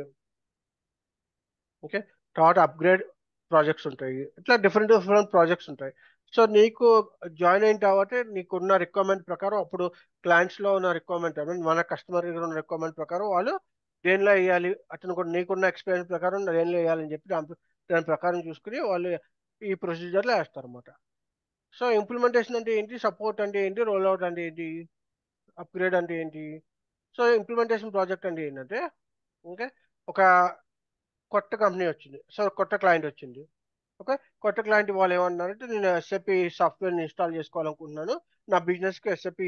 ఓకే తర్వాత అప్గ్రేడ్ ప్రాజెక్ట్స్ ఉంటాయి ఇట్లా డిఫరెంట్ డిఫరెంట్ ప్రాజెక్ట్స్ ఉంటాయి సో నీకు జాయిన్ అయిన తర్వాత నీకున్న రిక్వైర్మెంట్ ప్రకారం అప్పుడు క్లయింట్స్లో ఉన్న రిక్వైర్మెంట్ ఐ మీన్ మన కస్టమర్ దగ్గర ఉన్న రిక్వైర్మెంట్ ప్రకారం వాళ్ళు దేనిలో వేయాలి అతను కూడా నీకున్న ఎక్స్పీరియన్స్ ప్రకారం దేనిలో వేయాలని చెప్పి దాని దాని ప్రకారం చూసుకుని వాళ్ళు ఈ ప్రొసీజర్లో వేస్తారు అనమాట సో ఇంప్లిమెంటేషన్ అంటే ఏంటి సపోర్ట్ అంటే ఏంటి రోల్ అవుట్ అంటే ఏంటి అప్గ్రేడ్ అంటే ఏంటి సో ఇంప్లిమెంటేషన్ ప్రాజెక్ట్ అంటే ఏంటంటే ఓకే ఒక కొత్త కంపెనీ వచ్చింది సో కొత్త క్లయింట్ వచ్చింది ఓకే కొత్త క్లయింట్ వాళ్ళు ఏమన్నారంటే నేను ఎస్ఏపి సాఫ్ట్వేర్ని ఇన్స్టాల్ చేసుకోవాలనుకుంటున్నాను నా బిజినెస్కి ఎస్ఏపి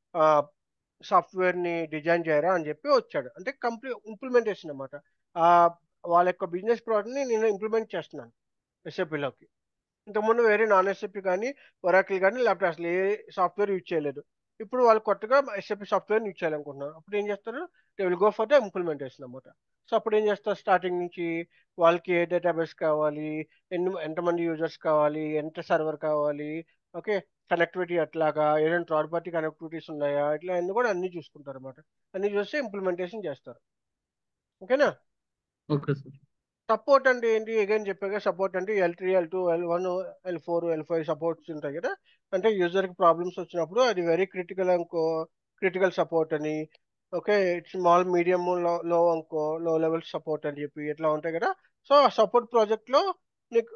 సాఫ్ట్వేర్ని డిజైన్ చేయరా అని చెప్పి వచ్చాడు అంటే కంప్లీట్ ఇంప్లిమెంటేషన్ అనమాట వాళ్ళ యొక్క బిజినెస్ ప్రోడక్ట్ని నేను ఇంప్లిమెంట్ చేస్తున్నాను ఎస్ఏపిలోకి ఇంతకుముందు వేరే నాన్ ఎస్ఏపి కానీ ఒరాకిల్ కానీ లేకపోతే అసలు ఏ సాఫ్ట్వేర్ యూజ్ చేయలేదు ఇప్పుడు వాళ్ళు కొత్తగా ఎస్ఏపి సాఫ్ట్వేర్ యూజ్ చేయాలనుకుంటున్నారు అప్పుడు ఏం చేస్తారు they will go for the implementation అనమాట సో అప్పుడు ఏం చేస్తారు స్టార్టింగ్ నుంచి వాళ్ళకి ఏ డేటాబేస్ కావాలి ఎన్ని ఎంతమంది యూజర్స్ కావాలి ఎంత సర్వర్ కావాలి ఓకే కనెక్టివిటీ ఎట్లాగా ఏదైనా థర్డ్ పార్టీ కనెక్టివిటీస్ ఉన్నాయా ఇట్లా అన్ని కూడా అన్ని చూసుకుంటారు అనమాట అన్ని చూసి ఇంప్లిమెంటేషన్ చేస్తారు ఓకేనా ఓకే సార్ సపోర్ట్ అంటే ఏంటి అగైన్ చెప్పాక సపోర్ట్ అంటే L three L two L one L four L five supports ఉంటాయి కదా అంటే యూజర్కి ప్రాబ్లమ్స్ వచ్చినప్పుడు అది వెరీ క్రిటికల్ అనుకో క్రిటికల్ సపోర్ట్ అని okay small medium low low అనుకో లో లెవెల్ సపోర్ట్ అని చెప్పి ఇట్లా ఉంటాయి కదా సో ఆ సపోర్ట్ ప్రాజెక్ట్లో నీకు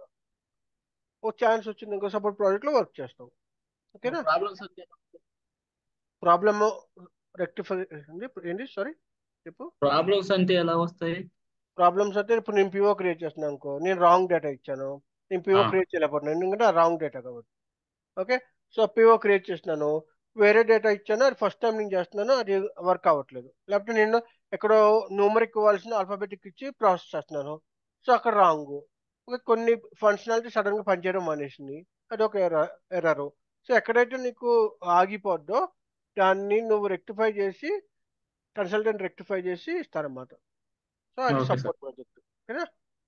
ఓ ఛాన్స్ వచ్చింది ఇంకో సపోర్ట్ ప్రాజెక్ట్లో వర్క్ చేస్తావు ఓకేనా ప్రాబ్లమ్స్ అంటే ప్రాబ్లమ్ రెక్టిఫై ఏంటి సారీ చెప్పు ప్రాబ్లమ్స్ అంటే ఎలా వస్తాయి ప్రాబ్లమ్స్ అంటే ఇప్పుడు నేను పిఓ క్రియేట్ చేస్తున్నాను అనుకో నేను రాంగ్ డేటా ఇచ్చాను నేను పిఓ ఆ. క్రియేట్ చేయలేకపోతున్నాను ఎందుకంటే ఆ రాంగ్ డేటా కాబట్టి ఓకే సో పిఓ క్రియేట్ చేస్తున్నాను వేరే డేటా ఇచ్చాను అది ఫస్ట్ టైం నేను చేస్తున్నాను అది వర్క్ అవ్వట్లేదు లేకపోతే నేను ఎక్కడో న్యూమరిక్ ఇవ్వాల్సిన ఆల్ఫాబెటిక్ ఇచ్చి ప్రాసెస్ చేస్తున్నాను సో అక్కడ రాంగ్ ఓకే కొన్ని ఫంక్షనాలిటీ సడన్గా పనిచేయడం మానేసింది అది ఒక ఎర్ర ఎర్రరు సో ఎక్కడైతే నీకు ఆగిపోద్దో దాన్ని నువ్వు రెక్టిఫై చేసి కన్సల్టెంట్ రెక్టిఫై చేసి ఇస్తారన్నమాట సో అది Okay, sir. సపోర్ట్ ప్రాజెక్ట్ ఓకేనా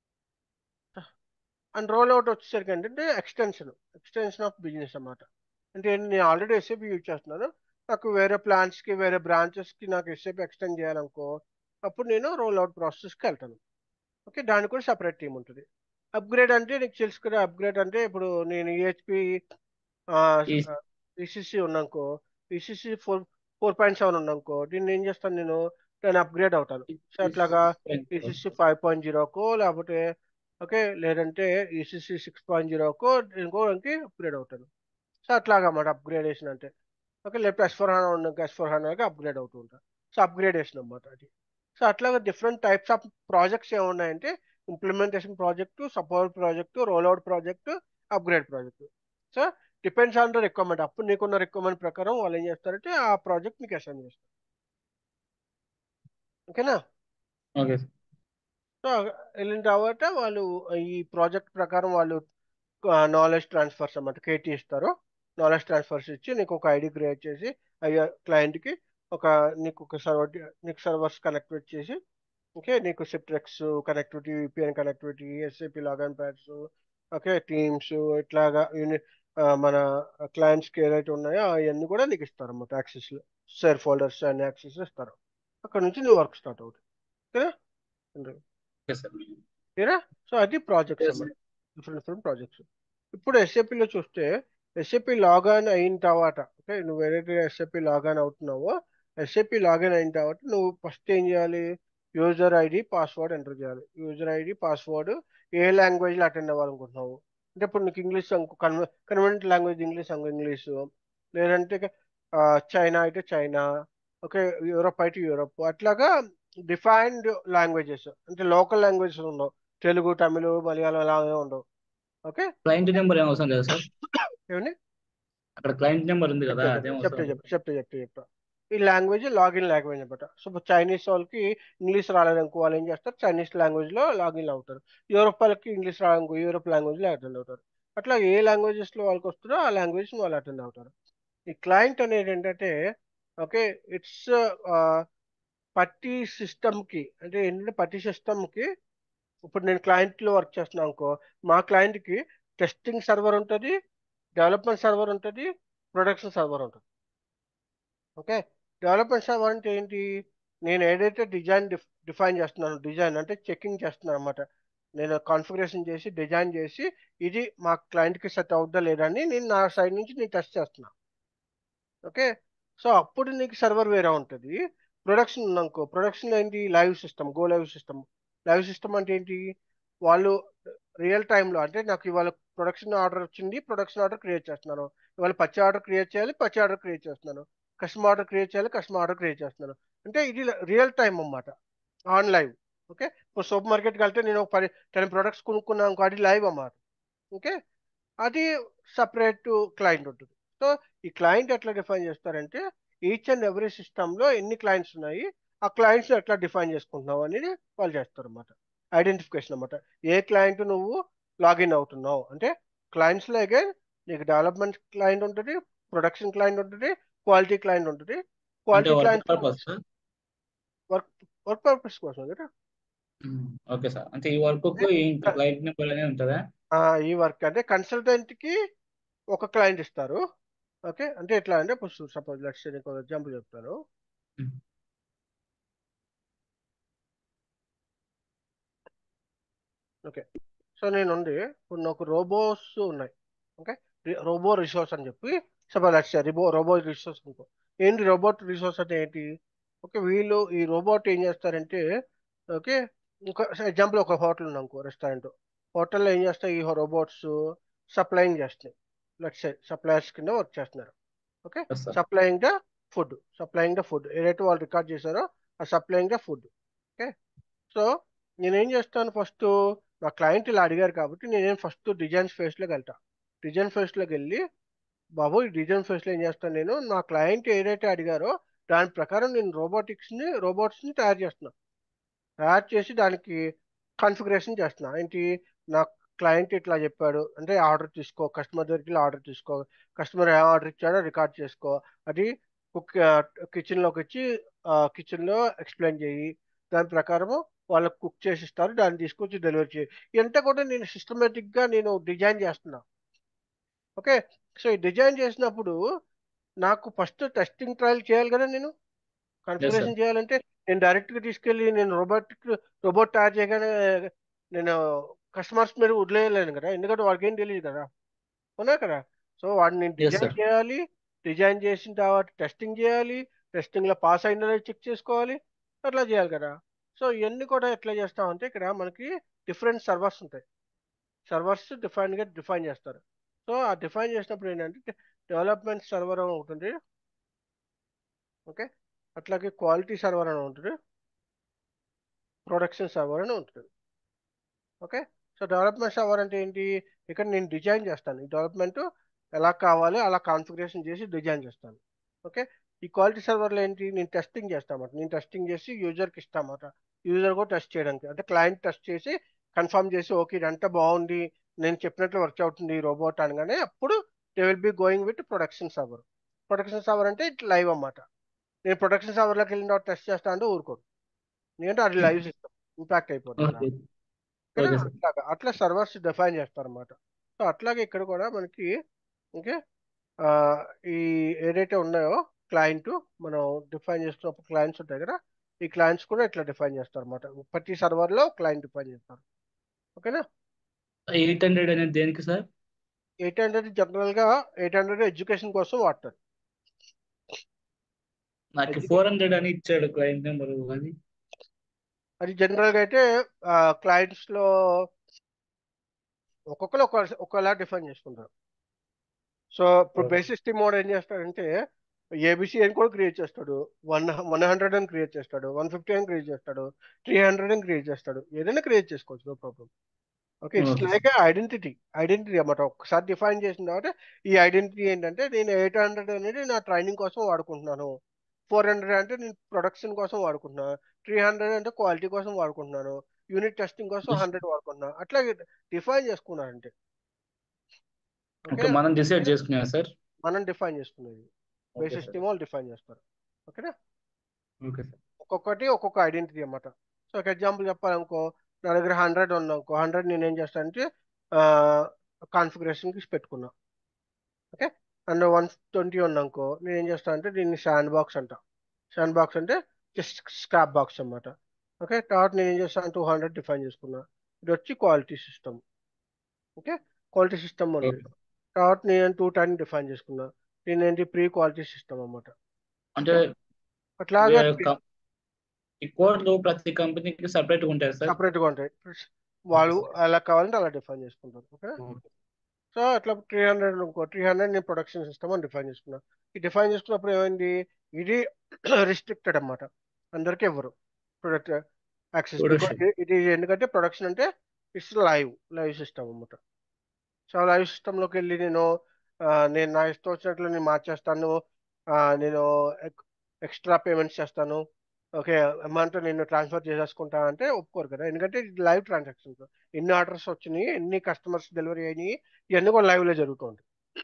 అండ్ రోల్ అవుట్ వచ్చేసరికి ఏంటంటే ఎక్స్టెన్షన్ ఎక్స్టెన్షన్ ఆఫ్ బిజినెస్ అన్నమాట అంటే నేను ఆల్రెడీ ఎస్ఏపి యూజ్ చేస్తున్నాను నాకు వేరే ప్లాన్స్కి వేరే బ్రాంచెస్కి నాకు ఎస్ఏపి ఎక్స్టెండ్ చేయాలనుకో అప్పుడు నేను రోల్ అవుట్ ప్రాసెస్కి వెళ్తాను ఓకే దానికి కూడా సపరేట్ టీం ఉంటుంది అప్గ్రేడ్ అంటే నీకు తెలుసు కదా అప్గ్రేడ్ అంటే ఇప్పుడు నేను ఈహెచ్పి ఈ- ఈసీసీ ఉన్నానుకో ECC four four point seven ఉన్నానుకో దీన్ని ఏం చేస్తాను నేను దాన్ని అప్గ్రేడ్ అవుతాను సో అట్లాగా ఈసీసీ ఫైవ్ పాయింట్ జీరోకో లేకపోతే ఓకే లేదంటే ఈసీసీ సిక్స్ పాయింట్ జీరోకో ఇంకోకి అప్గ్రేడ్ అవుతాను సో అట్లాగా అన్నమాట అప్గ్రేడేషన్ అంటే ఓకే లేకపోతే ఎస్ ఫోర్ హండ్రెడ్ ఉన్నాక ఎస్ ఫోర్ హండ్రెడ్కి అప్గ్రేడ్ అవుతూ ఉంటాను సో అప్గ్రేడేషన్ అన్నమాట అది సో అట్లాగా డిఫరెంట్ టైప్స్ ఆఫ్ ప్రాజెక్ట్స్ ఏమున్నాయంటే implementation project support project roll out project upgrade project so depends on the requirement అప్పుడు నీకున్న రిక్వైర్మెంట్ ప్రకారం వాళ్ళు ఏం చేస్తారంటే ఆ ప్రాజెక్ట్ నీకు అసైన్ చేస్తారు ఓకేనా ఓకే సో వెళ్ళిన తర్వాత వాళ్ళు ఈ ప్రాజెక్ట్ ప్రకారం వాళ్ళు నాలెడ్జ్ ట్రాన్స్ఫర్స్ అన్నమాట కేటీ ఇస్తారు నాలెడ్జ్ ట్రాన్స్ఫర్స్ ఇచ్చి నీకు ఒక ఐడి క్రియేట్ చేసి అయ్యా క్లయింట్కి ఒక నీకు ఒక సర్వర్ నీకు సర్వర్స్ కనెక్టివేట్ చేసి ఓకే నీకు Citrix connectivity VPN connectivity SAP logon pads okay Teams ఇట్లాగా యూని ఆ, మన క్లయింట్స్కి ఏదైతే ఉన్నాయో అవన్నీ కూడా నీకు ఇస్తారు అన్నమాట యాక్సెస్ షేర్ ఫోల్డర్స్ అన్ని యాక్సెస్ ఇస్తారు అక్కడ నుంచి నీ వర్క్ స్టార్ట్ అవుతుంది ఓకేనా ఓకే సార్ ఓకేనా సో అది ప్రాజెక్ట్స్ Yes, అన్నమాట డిఫరెంట్ డిఫరెంట్ ప్రాజెక్ట్స్ ఇప్పుడు ఎస్ఏపిలో చూస్తే ఎస్ఏపి లాగాన్ అయిన తర్వాత ఓకే నువ్వు ఏదైతే ఎస్ఏపి లాగాన్ అవుతున్నావో ఎస్ఏపి లాగిన్ అయిన తర్వాత నువ్వు ఫస్ట్ ఏం చేయాలి యూజర్ ఐడి పాస్వర్డ్ ఎంటర్ చేయాలి యూజర్ ఐడి పాస్వర్డ్ ఏ లాంగ్వేజ్లో అటెండ్ అవ్వాలనుకుంటున్నావు అంటే ఇప్పుడు నీకు ఇంగ్లీష్ కన్వ కన్వెంట్ లాంగ్వేజ్ ఇంగ్లీష్ అనుకో ఇంగ్లీషు లేదంటే ఆ, చైనా అయితే చైనా ఓకే యూరోప్ అయితే యూరోప్ అట్లాగా డిఫైన్డ్ లాంగ్వేజెస్ అంటే లోకల్ లాంగ్వేజెస్ ఉండవు తెలుగు తమిళ మలయాళం అలాగే ఉండవు ఓకే క్లయింట్ నెంబర్ ఏం అవసరం లేదా సార్ ఏమండి అక్కడ క్లయింట్ నెంబర్ ఉంది కదా అదేం చెప్తే అవసరం చెప్తే చెప్తే చెప్తే చెప్తా ఈ లాంగ్వేజ్ లాగిన్ లాంగ్వేజ్ అనమాట సో ఇప్పుడు చైనీస్ వాళ్ళకి ఇంగ్లీష్ రాలేదనుకో వాళ్ళు ఏం చేస్తారు చైనీస్ లాంగ్వేజ్ లో లాగిన్ అవుతారు యూరోప్ వాళ్ళకి ఇంగ్లీష్ రాదనుకో యూరోప్ లాంగ్వేజ్ లో అటెండ్ అవుతారు అట్లా ఏ లాంగ్వేజెస్ లో వాళ్ళకి వస్తారో ఆ లాంగ్వేజ్ వాళ్ళు అటెండ్ అవుతారు ఈ క్లయింట్ అనేది ఏంటంటే ఓకే ఇట్స్ ప్రతి సిస్టమ్ కి అంటే ఏంటంటే ప్రతి సిస్టమ్ కి ఇప్పుడు నేను క్లయింట్లో వర్క్ చేస్తున్నాను అనుకో మా క్లయింట్కి టెస్టింగ్ సర్వర్ ఉంటుంది డెవలప్మెంట్ సర్వర్ ఉంటుంది ప్రొడక్షన్ సర్వర్ ఉంటుంది ఓకే డెవలప్మెంట్ సర్వర్ అంటే ఏంటి నేను ఏదైతే డిజైన్ డిఫైన్ చేస్తున్నాను డిజైన్ అంటే చెకింగ్ చేస్తున్నాను అనమాట నేను కాన్ఫిగరేషన్ చేసి డిజైన్ చేసి ఇది మా క్లయింట్కి సెట్ అవుద్దా లేదా అని నేను నా సైడ్ నుంచి నేను టెస్ట్ చేస్తున్నా ఓకే సో అప్పుడు నీకు సర్వర్ వేరే ఉంటుంది ప్రొడక్షన్ ఉందనుకో ప్రొడక్షన్ ఏంటి live system go live system live system అంటే ఏంటి వాళ్ళు రియల్ టైంలో అంటే నాకు ఇవాళ ప్రొడక్షన్ ఆర్డర్ వచ్చింది ప్రొడక్షన్ ఆర్డర్ క్రియేట్ చేస్తున్నాను ఇవాళ పచ్చి ఆర్డర్ క్రియేట్ చేయాలి పచ్చి ఆర్డర్ క్రియేట్ చేస్తున్నాను కస్టమర్ ఆర్డర్ క్రియేట్ చేయాలి కస్టమర్ ఆర్డర్ క్రియేట్ చేస్తున్నాను అంటే ఇది రియల్ టైం అన్నమాట ఆన్ లైవ్ ఓకే ఇప్పుడు సూపర్ మార్కెట్కి వెళ్తే నేను ఒక పది టెన్ ప్రొడక్ట్స్ కొనుక్కున్నాను అనుకో, అది లైవ్ అన్నమాట ఓకే అది సపరేట్ క్లయింట్ ఉంటుంది సో ఈ క్లయింట్ ఎట్లా డిఫైన్ చేస్తారంటే ఈచ్ అండ్ ఎవ్రీ సిస్టంలో ఎన్ని క్లయింట్స్ ఉన్నాయి ఆ క్లయింట్స్ ఎట్లా డిఫైన్ చేసుకుంటున్నావు అనేది వాళ్ళు చేస్తారు అనమాట ఐడెంటిఫికేషన్ అనమాట ఏ క్లయింట్ నువ్వు లాగిన్ అవుతున్నావు అంటే క్లయింట్స్లో అగైన్ నీకు డెవలప్మెంట్ క్లయింట్ ఉంటుంది ప్రొడక్షన్ క్లయింట్ ఉంటుంది క్వాలిటీ క్లయింట్ ఉంటుంది అంటే quality work client purpose sir work work purpose కోసం కదా ఓకే సార్ అంటే ఈ వర్క్ కు ఇంత క్లయింట్ నెంబర్ అనేది ఉంటుందా ఆ, ఈ వర్క్ అంటే కన్సల్టెంట్ కి ఒక క్లయింట్ ఇస్తారు ఓకే అంటే ఎట్లా అంటే ఇప్పుడు సపోజ్ లెట్స్ నీకు ఎగ్జాంపుల్ చెప్తాను Hmm. ఓకే సో నేను ఉండి ఇప్పుడు నాకు రోబోస్ ఉన్నాయి ఓకే రోబో రిసోర్స్ అని చెప్పి సపోజ్ లెట్స్ రిబో రోబో రిసోర్స్ అనుకో ఏంటి రోబోట్ రిసోర్స్ అంటే ఏంటి ఓకే వీళ్ళు ఈ రోబోట్ ఏం చేస్తారంటే ఓకే ఒక ఎగ్జాంపుల్ ఒక హోటల్ ఉంది అనుకో రెస్టారెంట్ హోటల్లో ఏం చేస్తాయి ఈ రోబోట్స్ సప్లైయింగ్ చేస్తాయి లెట్స్ సప్లయర్స్ కింద వర్క్ చేస్తున్నారు okay Yes, sir. Supplying the food supplying the food ఏదైతే వాళ్ళు రికార్డ్ చేశారో ఆ supplying the food okay so నేనేం చేస్తాను ఫస్ట్ నా క్లయింట్ ఇలా అడిగారు కాబట్టి నేనేం ఫస్ట్ డిజైన్ ఫేస్లోకి వెళ్తా డిజైన్ ఫేస్లోకి వెళ్ళి బాబు ఈ డిజైన్ ఫేస్లో ఏం చేస్తాను నేను నా క్లయింట్ ఏదైతే అడిగారో దాని ప్రకారం నేను రోబోటిక్స్ని రోబోట్స్ని తయారు చేస్తున్నా తయారు చేసి దానికి కాన్ఫిగరేషన్ చేస్తున్నా ఏంటి నా క్లయింట్ ఇట్లా చెప్పాడు అంటే ఆర్డర్ తీసుకో కస్టమర్ దగ్గరికి వెళ్ళి ఆర్డర్ తీసుకో కస్టమర్ ఏ ఆర్డర్ ఇచ్చాడో రికార్డ్ చేసుకో అది కుక్ కిచెన్లోకి వచ్చి కిచెన్లో ఎక్స్ప్లెయిన్ చేయి దాని ప్రకారము వాళ్ళకి కుక్ చేసి ఇస్తారు దాన్ని తీసుకొచ్చి డెలివరీ చేయి ఇదంతా కూడా నేను సిస్టమేటిక్గా నేను డిజైన్ చేస్తున్నా ఓకే సో ఈ డిజైన్ చేసినప్పుడు నాకు ఫస్ట్ టెస్టింగ్ ట్రయల్ చేయాలి కదా నేను కాన్ఫిగరేషన్ చేయాలంటే నేను డైరెక్ట్గా తీసుకెళ్ళి నేను రోబోటిక్ రోబోట్ తయారు చేయగానే నేను కస్టమర్స్ మీద వదిలేయలేను కదా ఎందుకంటే వాడికి ఏం తెలియదు కదా అవునా కదా సో వాడిని నేను Yes, డిజైన్ sir. చేయాలి డిజైన్ చేసిన తర్వాత టెస్టింగ్ చేయాలి టెస్టింగ్లో పాస్ అయిందో చెక్ చేసుకోవాలి అట్లా చేయాలి కదా సో ఇవన్నీ కూడా ఎట్లా చేస్తామంటే ఇక్కడ మనకి డిఫరెంట్ సర్వర్స్ ఉంటాయి సర్వర్స్ డిఫైన్గా డిఫైన్ చేస్తారు సో ఆ డిఫైన్ చేసినప్పుడు ఏంటంటే డెవలప్మెంట్ సర్వర్ అని ఉంటుంది ఓకే అట్లాగే క్వాలిటీ సర్వర్ అని ఉంటుంది ప్రొడక్షన్ సర్వర్ అని ఉంటుంది ఓకే సో డెవలప్మెంట్ సర్వర్ అంటే ఏంటి ఇక్కడ నేను డిజైన్ చేస్తాను ఈ డెవలప్మెంట్ ఎలా కావాలో అలా కాన్ఫిగరేషన్ చేసి డిజైన్ చేస్తాను ఓకే ఈ క్వాలిటీ సర్వర్లో ఏంటి నేను టెస్టింగ్ చేస్తామట నేను టెస్టింగ్ చేసి యూజర్కి ఇస్తామట యూజర్ కూడా టెస్ట్ చేయడానికి అంటే క్లయింట్ టెస్ట్ చేసి కన్ఫర్మ్ చేసి ఓకే ఇదంతా బాగుంది నేను చెప్పినట్లు వర్క్ అవుతుంది ఈ రోబోట్ అనగానే అప్పుడు they will be going with production server production server అంటే ఇట్ లైవ్ అన్నమాట నేను ప్రొడక్షన్ సర్వర్లోకి వెళ్ళిన తర్వాత టెస్ట్ చేస్తా అంటే ఊరుకోడు ఎందుకంటే అది లైవ్ సిస్టమ్ ఇంపాక్ట్ అయిపోతుంది ఓకే కదా ఓకే సార్ అట్లాగా అట్లా సర్వర్స్ డిఫైన్ చేస్తారన్నమాట సో అట్లాగే ఇక్కడ కూడా మనకి ఓకే ఈ ఏదైతే ఉన్నాయో క్లయింట్ మనం డిఫైన్ చేసుకున్న క్లయింట్స్ ఉంటాయి కదా ఈ క్లయింట్స్ కూడా ఇట్లా డిఫైన్ చేస్తారు అనమాట ప్రతి సర్వర్లో క్లయింట్ డిఫైన్ చేస్తారు ఓకేనా ఎయిట్ హండ్రెడ్ అనేది దేనికి సార్ ఎయిట్ హండ్రెడ్ జనరల్గా ఎయిట్ హండ్రెడ్ ఎడ్యుకేషన్ కోసం వాడతారు నాకు Education- ఫోర్ హండ్రెడ్ అని ఇచ్చాడు క్లయింట్ నెంబర్ అది అది జనరల్గా అయితే క్లయింట్స్లో ఒక్కొక్కరు ఒక ఒకలా డిఫైన్ చేసుకుంటారు సో ఇప్పుడు Okay. బేసిస్ టీమ్ మోడ్ ఏం చేస్తాడంటే ఏబిసి అని కూడా క్రియేట్ చేస్తాడు వన్ వన్ హండ్రెడ్ అని క్రియేట్ చేస్తాడు వన్ ఫిఫ్టీ అని క్రియేట్ చేస్తాడు త్రీ హండ్రెడ్ అని క్రియేట్ చేస్తాడు ఏదైనా క్రియేట్ చేసుకోవచ్చు no problem okay it's Okay. Like identity identity అన్నమాట ఒకసారి డిఫైన్ చేసిన తర్వాత ఈ ఐడెంటిటీ ఏంటంటే నేను ఎయిట్ హండ్రెడ్ అనేది నా ట్రైనింగ్ కోసం వాడుకుంటున్నాను ఫోర్ హండ్రెడ్ అంటే నేను ప్రొడక్షన్ కోసం వాడుకుంటున్నాను త్రీ హండ్రెడ్ అంటే క్వాలిటీ కోసం వాడుకుంటున్నాను యూనిట్ టెస్టింగ్ కోసం Yes. హండ్రెడ్ వాడుకుంటున్నాను అట్లా డిఫైన్ చేసుకున్నారంటే ఓకే మనం డిసైడ్ చేసుకున్నాం సార్ మనం డిఫైన్ చేసుకునేది ఓకే బేసిస్ సార్ టీమ్ వాళ్ళు డిఫైన్ చేస్తారు ఓకేనా ఓకే సార్ ఒక్కొక్కటి ఒక్కొక్క ఐడెంటిటీ అన్నమాట సో ఒక ఎగ్జాంపుల్ చెప్పాలనుకో నా దగ్గర హండ్రెడ్ ఉందనుకో హండ్రెడ్ నేను ఏం చేస్తాను అంటే కాన్ఫిగరేషన్కి పెట్టుకున్నా ఓకే అండ్ వన్ ట్వంటీ ఉందనుకో నేను ఏం చేస్తాను అంటే దీన్ని శాండ్ బాక్స్ అంట శాండ్ బాక్స్ అంటే జస్ట్ స్క్రాప్ బాక్స్ అన్నమాట ఓకే తర్వాత నేను ఏం చేస్తాను టూ హండ్రెడ్ డిఫైన్ చేసుకున్నా ఇది వచ్చి quality system okay quality system ఉంది తర్వాత నేను టూ టెన్ డిఫైన్ చేసుకున్నా దీని ఏంటి ప్రీ క్వాలిటీ సిస్టమ్ అన్నమాట అంటే అట్లాగే వే- కం- ఈ కోడ్లు ప్రతి కంపెనీకి సపరేట్ గా ఉంటాయి సార్ సపరేట్గా ఉంటాయి వాళ్ళు ఎలా కావాలంటే అలా డిఫైన్ చేసుకుంటారు ఓకే సో అట్లా త్రీ హండ్రెడ్ ఇంకో త్రీ హండ్రెడ్ నేను ప్రొడక్షన్ సిస్టమ్ అని డిఫైన్ చేసుకున్నా ఈ డిఫైన్ చేసుకున్నప్పుడు ఏమైంది ఇది రిస్ట్రిక్టెడ్ అన్నమాట అందరికీ ఇవ్వరు ప్రొడక్ట్ యాక్సెస్ Production. ఇది ఎందుకంటే ప్రొడక్షన్ అంటే ఇట్స్ లైవ్ లైవ్ సిస్టమ్ అన్నమాట సో లైవ్ సిస్టంలోకి వెళ్ళి నేను ఆ, నేను నా ఇష్టం వచ్చినట్లు నేను మార్చేస్తాను ఆ, నేను ఎక్స్ట్రా పేమెంట్స్ చేస్తాను ఓకే అమౌంట్ నేను ట్రాన్స్ఫర్ చేసేసుకుంటా అంటే ఒప్పుకోరు కదా ఎందుకంటే ఇది లైవ్ ట్రాన్సాక్షన్స్ ఎన్ని ఆర్డర్స్ వచ్చినాయి ఎన్ని కస్టమర్స్ డెలివరీ అయినాయి ఇవన్నీ కూడా లైవ్లో జరుగుతుంది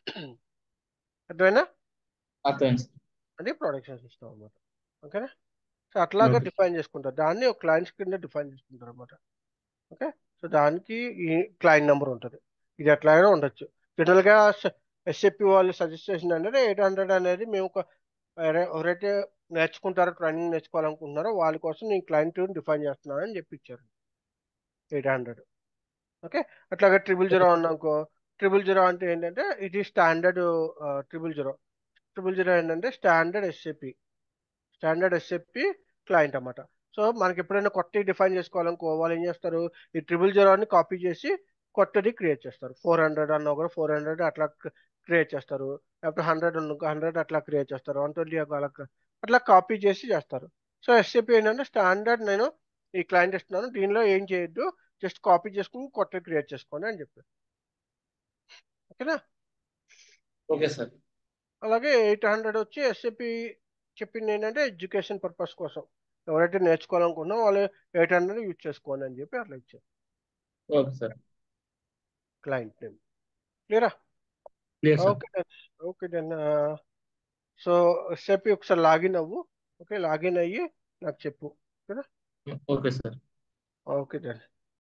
అర్థమైనా అర్థమైంది సార్ అది ప్రొడక్షన్ సిస్టమ్ అన్నమాట ఓకేనా సో అట్లాగా Okay. డిఫైన్ చేసుకుంటారు దాన్ని ఒక క్లయింట్స్ కింద డిఫైన్ చేసుకుంటారు అనమాట ఓకే సో దానికి ఈ క్లయింట్ నెంబర్ ఉంటుంది ఇది ఎట్లయినా ఉండొచ్చు జనరల్గా ఎస్ఏపి వాళ్ళు సజెస్ట్ చేసింది అంటే ఎయిట్ హండ్రెడ్ అనేది మేము ఒక ఎవరై- ఎవరైతే నేర్చుకుంటారో ట్రైనింగ్ నేర్చుకోవాలనుకుంటున్నారో వాళ్ళ కోసం నేను క్లయింట్ డిఫైన్ చేస్తున్నాను అని చెప్పి ఇచ్చారు ఎయిట్ హండ్రెడ్ ఓకే అట్లాగే ట్రిపుల్ జీరో ఉన్నాకో ట్రిపుల్ జీరో అంటే ఏంటంటే ఇది standard triple zero triple zero ఏంటంటే standard SAP standard SAP client అన్నమాట సో మనకి ఎప్పుడైనా కొత్తవి డిఫైన్ చేసుకోవాలనుకో వాళ్ళు ఏం చేస్తారు ఈ ట్రిపుల్ జీరోని కాపీ చేసి కొత్తది క్రియేట్ చేస్తారు ఫోర్ హండ్రెడ్ అన్న కూడా ఫోర్ హండ్రెడ్ అట్లా క్రియేట్ చేస్తారు లేకపోతే హండ్రెడ్ ఉన్న హండ్రెడ్ అట్లా క్రియేట్ చేస్తారు వన్ ట్వంటీ అలా అట్లా కాపీ చేసి చేస్తారు సో ఎస్ఏపి ఏంటంటే స్టాండర్డ్ నేను ఈ క్లయింట్ ఇస్తున్నాను దీనిలో ఏం చేయొద్దు జస్ట్ కాపీ చేసుకుని కొత్త క్రియేట్ చేసుకోండి అని చెప్పారు ఓకేనా ఓకే సార్ అలాగే ఎయిట్ హండ్రెడ్ వచ్చి ఎస్ఏపి చెప్పింది ఏంటంటే ఎడ్యుకేషన్ పర్పస్ కోసం ఎవరైతే నేర్చుకోవాలనుకున్నా వాళ్ళు ఎయిట్ హండ్రెడ్ యూజ్ చేసుకోండి అని చెప్పి అట్లా ఇచ్చారు ఓకే సార్ క్లయింట్ నేమ్ క్లియరా clear sir okay okay then so SAP ఒకసారి లాగిన్ అవ్వు ఓకే లాగిన్ అయ్యి నాకు చెప్పు ఓకే సార్ ఓకే దెన్